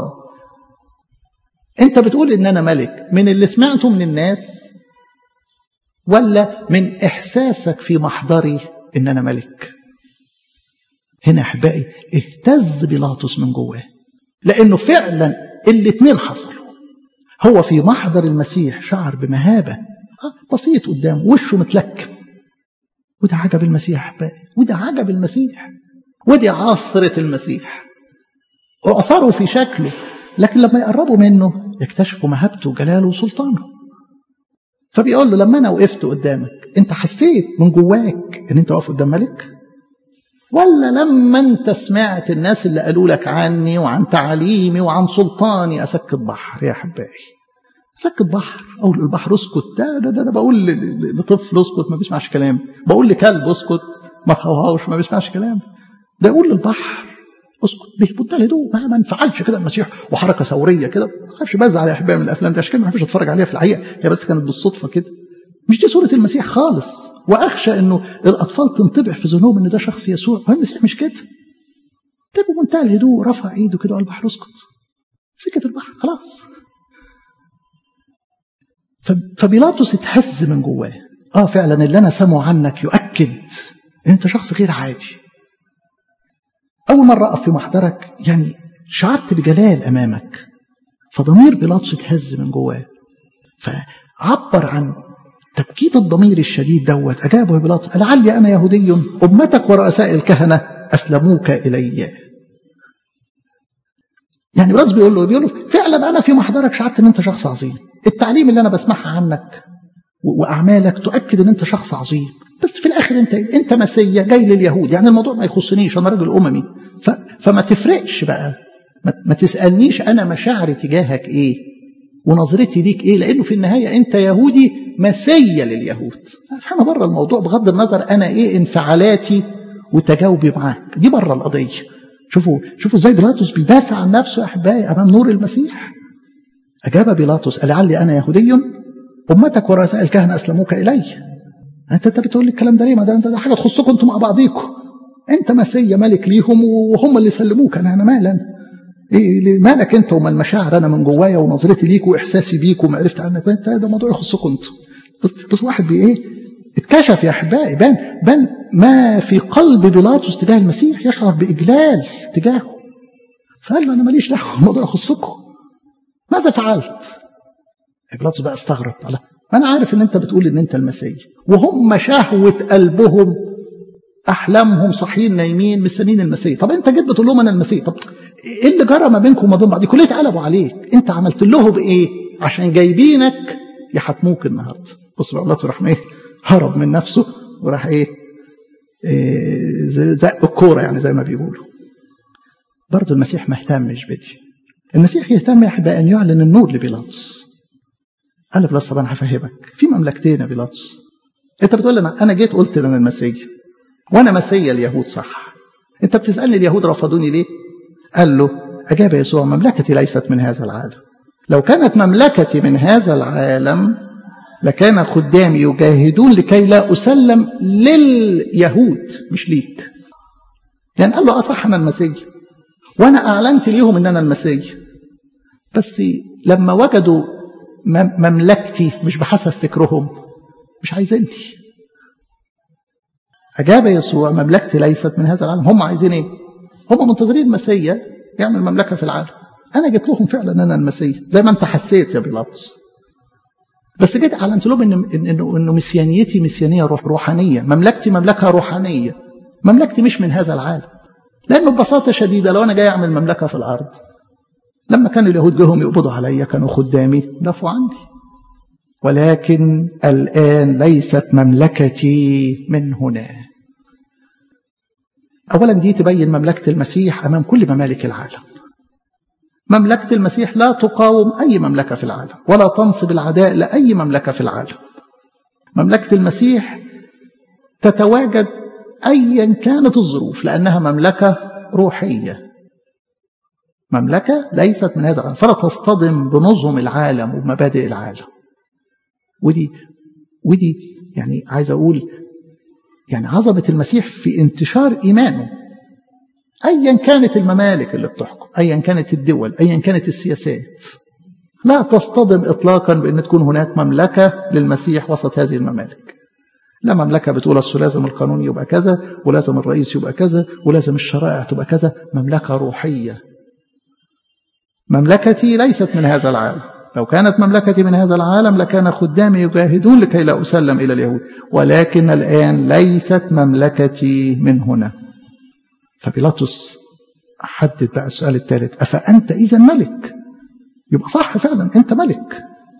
انت بتقول ان انا ملك من اللي سمعته من الناس ولا من احساسك في محضري إن أنا ملك هنا أحبائي اهتز بيلاطس من جواه لأنه فعلا الاتنين حصلوا هو في محضر المسيح شعر بمهابة آه بسيط قدامه وشه متلكم وده عجب المسيح أحبائي وده عجب المسيح ودي عصرة المسيح وأثروا في شكله لكن لما يقربوا منه يكتشفوا مهابته وجلاله وسلطانه فبيقول له لما أنا وقفت قدامك أنت حسيت من جواك أن أنت واقف قدام ملك ولا لما أنت سمعت الناس اللي قالوا لك عني وعن تعليمي وعن سلطاني أسكت بحر يا أحبائي سكت بحر اقول للبحر اسكت ده ده ده انا بقول لطفل اسكت ما بيسمعش كلام بقول لكلب اسكت ما تهوهوش ما بيسمعش كلام ده يقول للبحر اسكت بمنتهى الهدوء ما ما انفعلش كده المسيح وحركه ثوريه كده ما اعرفش بزعل يا احبائي من الافلام دي عشان كده ما بحبش اتفرج عليها في الحقيقه هي بس كانت بالصدفه كده مش دي صوره المسيح خالص واخشى انه الاطفال تنطبع في ذهنهم ان ده شخص يسوع هو المسيح مش كده ده بمنتهى الهدوء رفع ايده كده وقال البحر اسكت سكت البحر خلاص فبيلاطس اتهز من جواه اه فعلا اللي انا سامعه عنك يؤكد ان انت شخص غير عادي اول مره اقف في محضرك يعني شعرت بجلال امامك فضمير بيلاطس اتهز من جواه فعبر عن تبكيت الضمير الشديد دوت اجابه بيلاطس لعلي انا يهودي امتك ورؤساء الكهنه اسلموك الي يعني بيلاطس بيقول له بيقول له فعلا انا في محضرك شعرت ان انت شخص عظيم التعليم اللي انا بسمعها عنك واعمالك تؤكد ان انت شخص عظيم بس في الاخر انت انت مسيا جاي لليهود يعني الموضوع ما يخصنيش انا راجل اممي ف... فما تفرقش بقى ما... ما تسالنيش انا مشاعري تجاهك ايه ونظرتي ليك ايه لانه في النهايه انت يهودي مسيا لليهود فانا بره الموضوع بغض النظر انا ايه انفعالاتي وتجاوبي معاك دي بره القضيه شوفوا شوفوا ازاي بيلاطس بيدافع عن نفسه يا احبائي امام نور المسيح اجاب بيلاطس لعلي انا يهودي امتك ورؤساء الكهنه اسلموك الي انت انت بتقول لي الكلام ده ليه ما ده انت ده حاجه تخصكم انتم مع بعضيكم انت مسيا ملك ليهم وهم اللي سلموك انا انا مالا ايه مالك انت وما المشاعر انا من جوايا ونظرتي ليك واحساسي بيك ومعرفتي عنك انت ده موضوع يخصكم انتم بس, بس واحد بي ايه اتكشف يا احبائي بان بان ما في قلب بيلاطس تجاه المسيح يشعر باجلال تجاهه فقال له انا ماليش دعوه الموضوع يخصكم ماذا فعلت؟ بيلاطس بقى استغرب الله انا عارف ان انت بتقول ان انت المسيح وهم شهوه قلبهم احلامهم صاحيين نايمين مستنيين المسيح طب انت جيت بتقول لهم انا المسيح طب ايه اللي جرى ما بينكم وما بين بعض كليه قلبوا عليك انت عملت لهم ايه عشان جايبينك يحاكموك النهارده بص بقى بيلاطس راح ايه هرب من نفسه وراح ايه, إيه زق الكوره يعني زي ما بيقولوا برضه المسيح ما اهتمش بدي المسيح يهتم يا احبائي ان يعلن النور لبيلاطس قال له بيلاطس طب انا هفهمك في مملكتين يا بيلاطس انت بتقول انا انا جيت قلت انا المسيح وانا مسيا اليهود صح انت بتسالني اليهود رفضوني ليه قال له اجاب يسوع مملكتي ليست من هذا العالم لو كانت مملكتي من هذا العالم لكان خدامي يجاهدون لكي لا اسلم لليهود مش ليك يعني قال له اصح انا المسيح وانا اعلنت ليهم ان انا المسيح بس لما وجدوا مملكتي مش بحسب فكرهم مش عايزيني اجاب يسوع مملكتي ليست من هذا العالم هم عايزين ايه هم منتظرين المسيا يعمل مملكه في العالم انا جيت لهم فعلا انا المسيح زي ما انت حسيت يا بيلاطس بس جيت اعلنت لهم ان انه انه مسيانيتي مسيانيه روح روحانيه مملكتي مملكه روحانيه مملكتي مش من هذا العالم لانه ببساطه شديده لو انا جاي اعمل مملكه في الارض لما كان اليهود جهم يقبضوا عليا كانوا خدامي دافعوا عني ولكن الان ليست مملكتي من هنا اولا دي تبين مملكه المسيح امام كل ممالك العالم مملكه المسيح لا تقاوم اي مملكه في العالم ولا تنصب العداء لاي مملكه في العالم مملكه المسيح تتواجد ايا كانت الظروف لانها مملكه روحيه مملكه ليست من هذا العالم فلا تصطدم بنظم العالم ومبادئ العالم ودي ودي يعني عايز اقول يعني عظمه المسيح في انتشار ايمانه ايا كانت الممالك اللي بتحكم ايا كانت الدول ايا كانت السياسات لا تصطدم اطلاقا بان تكون هناك مملكه للمسيح وسط هذه الممالك لا مملكة بتقول أصل لازم القانون يبقى كذا ولازم الرئيس يبقى كذا ولازم الشرائع تبقى كذا مملكة روحية مملكتي ليست من هذا العالم لو كانت مملكتي من هذا العالم لكان خدامي يجاهدون لكي لا أسلم إلى اليهود ولكن الآن ليست مملكتي من هنا فبيلاطس حدد بقى السؤال الثالث أفأنت إذا ملك يبقى صح فعلا أنت ملك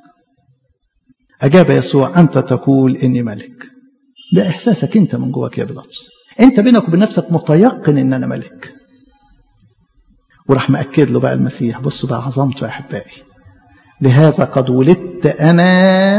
أجاب يسوع أنت تقول إني ملك ده إحساسك أنت من جواك يا بيلاطس أنت بينك وبين نفسك متيقن إن أنا ملك وراح مأكد له بقى المسيح بص بقى عظمته يا أحبائي لهذا قد ولدت أنا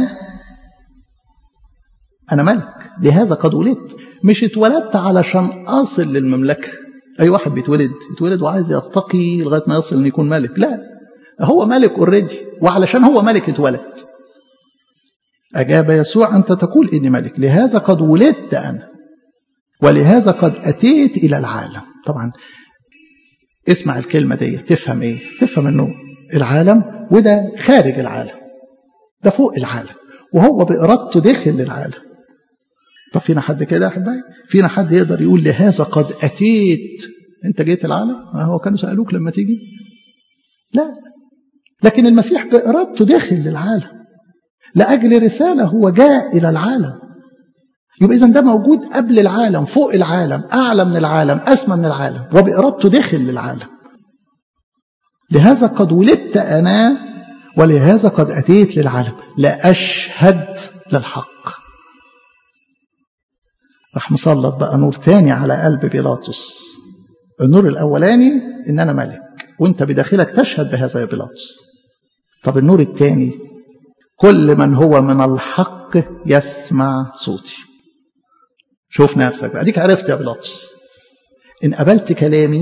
أنا ملك لهذا قد ولدت مش اتولدت علشان أصل للمملكة أي واحد بيتولد يتولد وعايز يرتقي لغاية ما يصل إن يكون ملك لا هو ملك اوريدي وعلشان هو ملك اتولد أجاب يسوع أنت تقول إني ملك لهذا قد ولدت أنا ولهذا قد أتيت إلى العالم طبعا اسمع الكلمة دي تفهم إيه تفهم أنه العالم وده خارج العالم ده فوق العالم وهو بإرادته داخل للعالم طب فينا حد كده يا أحبائي فينا حد يقدر يقول لهذا قد أتيت أنت جيت العالم هو كانوا سألوك لما تيجي لا لكن المسيح بإرادته داخل للعالم لأجل رسالة هو جاء إلى العالم يبقى إذا ده موجود قبل العالم فوق العالم أعلى من العالم أسمى من العالم وبإرادته داخل للعالم لهذا قد ولدت أنا ولهذا قد أتيت للعالم لأشهد للحق راح مسلط بقى نور تاني على قلب بيلاطس النور الأولاني إن أنا ملك وانت بداخلك تشهد بهذا يا بيلاطس طب النور الثاني كل من هو من الحق يسمع صوتي شوف نفسك بقى اديك عرفت يا بيلاطس ان قبلت كلامي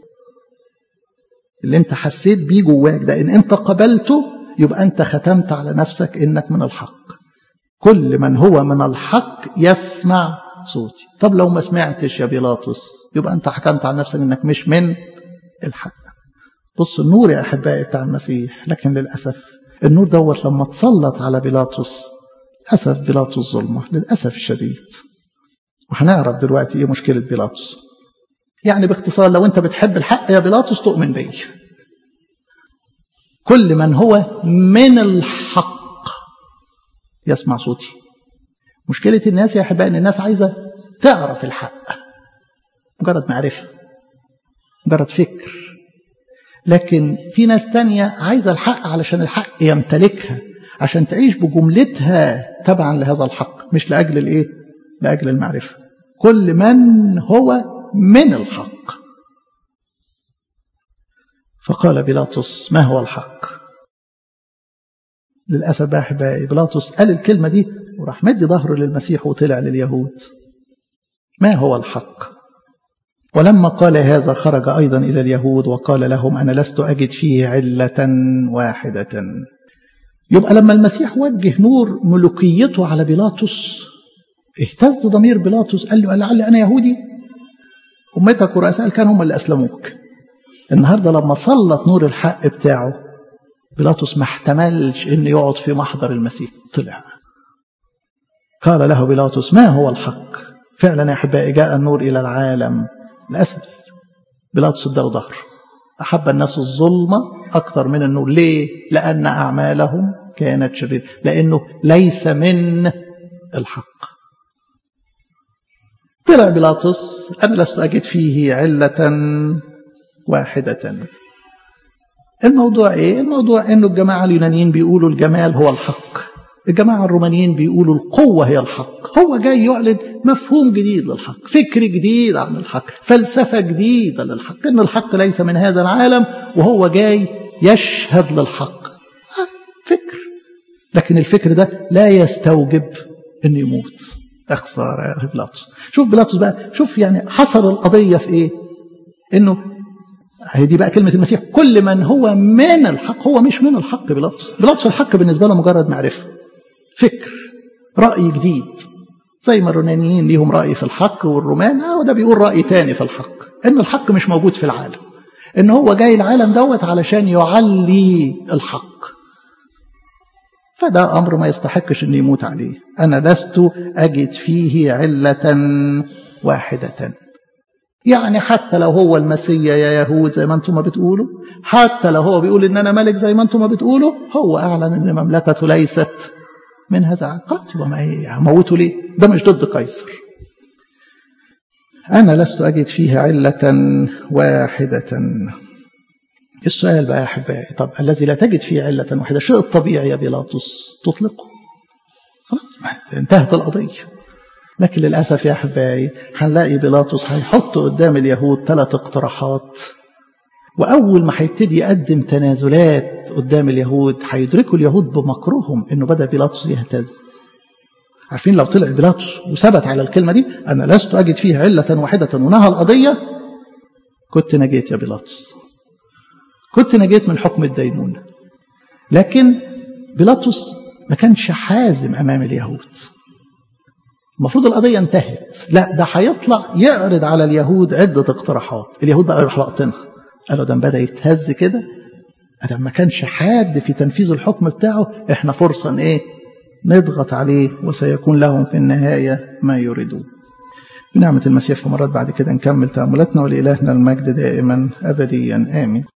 اللي انت حسيت بيه جواك ده ان انت قبلته يبقى انت ختمت على نفسك انك من الحق كل من هو من الحق يسمع صوتي طب لو ما سمعتش يا بيلاطس يبقى انت حكمت على نفسك انك مش من الحق بص النور يا احبائي بتاع المسيح لكن للاسف النور دوت لما تسلط على بيلاطس للاسف بيلاطس ظلمه للاسف الشديد وهنعرف دلوقتي ايه مشكله بيلاطس يعني باختصار لو انت بتحب الحق يا بيلاطس تؤمن بي كل من هو من الحق يسمع صوتي مشكلة الناس يا أحبائي إن الناس عايزة تعرف الحق مجرد معرفة مجرد فكر لكن في ناس تانية عايزة الحق علشان الحق يمتلكها عشان تعيش بجملتها تبعا لهذا الحق مش لأجل الإيه؟ لأجل المعرفة كل من هو من الحق فقال بيلاطس ما هو الحق للأسف بقى أحبائي بيلاطس قال الكلمة دي وراح مدي ظهره للمسيح وطلع لليهود ما هو الحق ولما قال هذا خرج أيضا إلى اليهود وقال لهم أنا لست أجد فيه علة واحدة يبقى لما المسيح وجه نور ملوكيته على بيلاطس اهتز ضمير بيلاطس قال له لعل أنا يهودي أمتك ورؤساء كانوا هم اللي أسلموك النهاردة لما سلط نور الحق بتاعه بيلاطس ما احتملش انه يقعد في محضر المسيح طلع قال له بيلاطس ما هو الحق فعلا يا احبائي جاء النور الى العالم للاسف بيلاطس اداله ظهر احب الناس الظلمه اكثر من النور ليه لان اعمالهم كانت شريره لانه ليس من الحق طلع بيلاطس انا لست اجد فيه عله واحده الموضوع ايه الموضوع انه الجماعه اليونانيين بيقولوا الجمال هو الحق الجماعه الرومانيين بيقولوا القوه هي الحق هو جاي يعلن مفهوم جديد للحق فكر جديد عن الحق فلسفه جديده للحق ان الحق ليس من هذا العالم وهو جاي يشهد للحق آه فكر لكن الفكر ده لا يستوجب انه يموت اخساره يا بيلاطس شوف بيلاطس بقى شوف يعني حصر القضيه في ايه انه هي دي بقى كلمة المسيح كل من هو من الحق هو مش من الحق بيلاطس بيلاطس الحق بالنسبة له مجرد معرفة فكر رأي جديد زي ما اليونانيين ليهم رأي في الحق والرومان اه ده بيقول رأي تاني في الحق إن الحق مش موجود في العالم إن هو جاي العالم دوت علشان يعلي الحق فده أمر ما يستحقش أن يموت عليه أنا لست أجد فيه علة واحدة يعني حتى لو هو المسيا يا يهود زي ما انتم ما بتقولوا حتى لو هو بيقول ان انا ملك زي ما انتم ما بتقولوا هو اعلن ان مملكته ليست من هذا خلاص يبقى ما هموته ليه ده مش ضد قيصر انا لست اجد فيه عله واحده السؤال بقى يا احبائي طب الذي لا تجد فيه عله واحده شيء الطبيعي يا بيلاطس تطلقه خلاص انتهت القضيه لكن للأسف يا أحبائي هنلاقي بيلاطس هيحط قدام اليهود ثلاث اقتراحات وأول ما هيبتدي يقدم تنازلات قدام اليهود هيدركوا اليهود بمكرهم إنه بدأ بيلاطس يهتز عارفين لو طلع بيلاطس وثبت على الكلمة دي أنا لست أجد فيها علة واحدة ونهى القضية كنت نجيت يا بيلاطس كنت نجيت من حكم الدينونة لكن بيلاطس ما كانش حازم أمام اليهود المفروض القضية انتهت لا ده هيطلع يعرض على اليهود عدة اقتراحات اليهود بقى يروح لقطنها قالوا ده بدأ يتهز كده ده ما كانش حاد في تنفيذ الحكم بتاعه احنا فرصة ايه نضغط عليه وسيكون لهم في النهاية ما يريدون بنعمة المسيح في مرات بعد كده نكمل تأملاتنا ولإلهنا المجد دائما أبديا آمين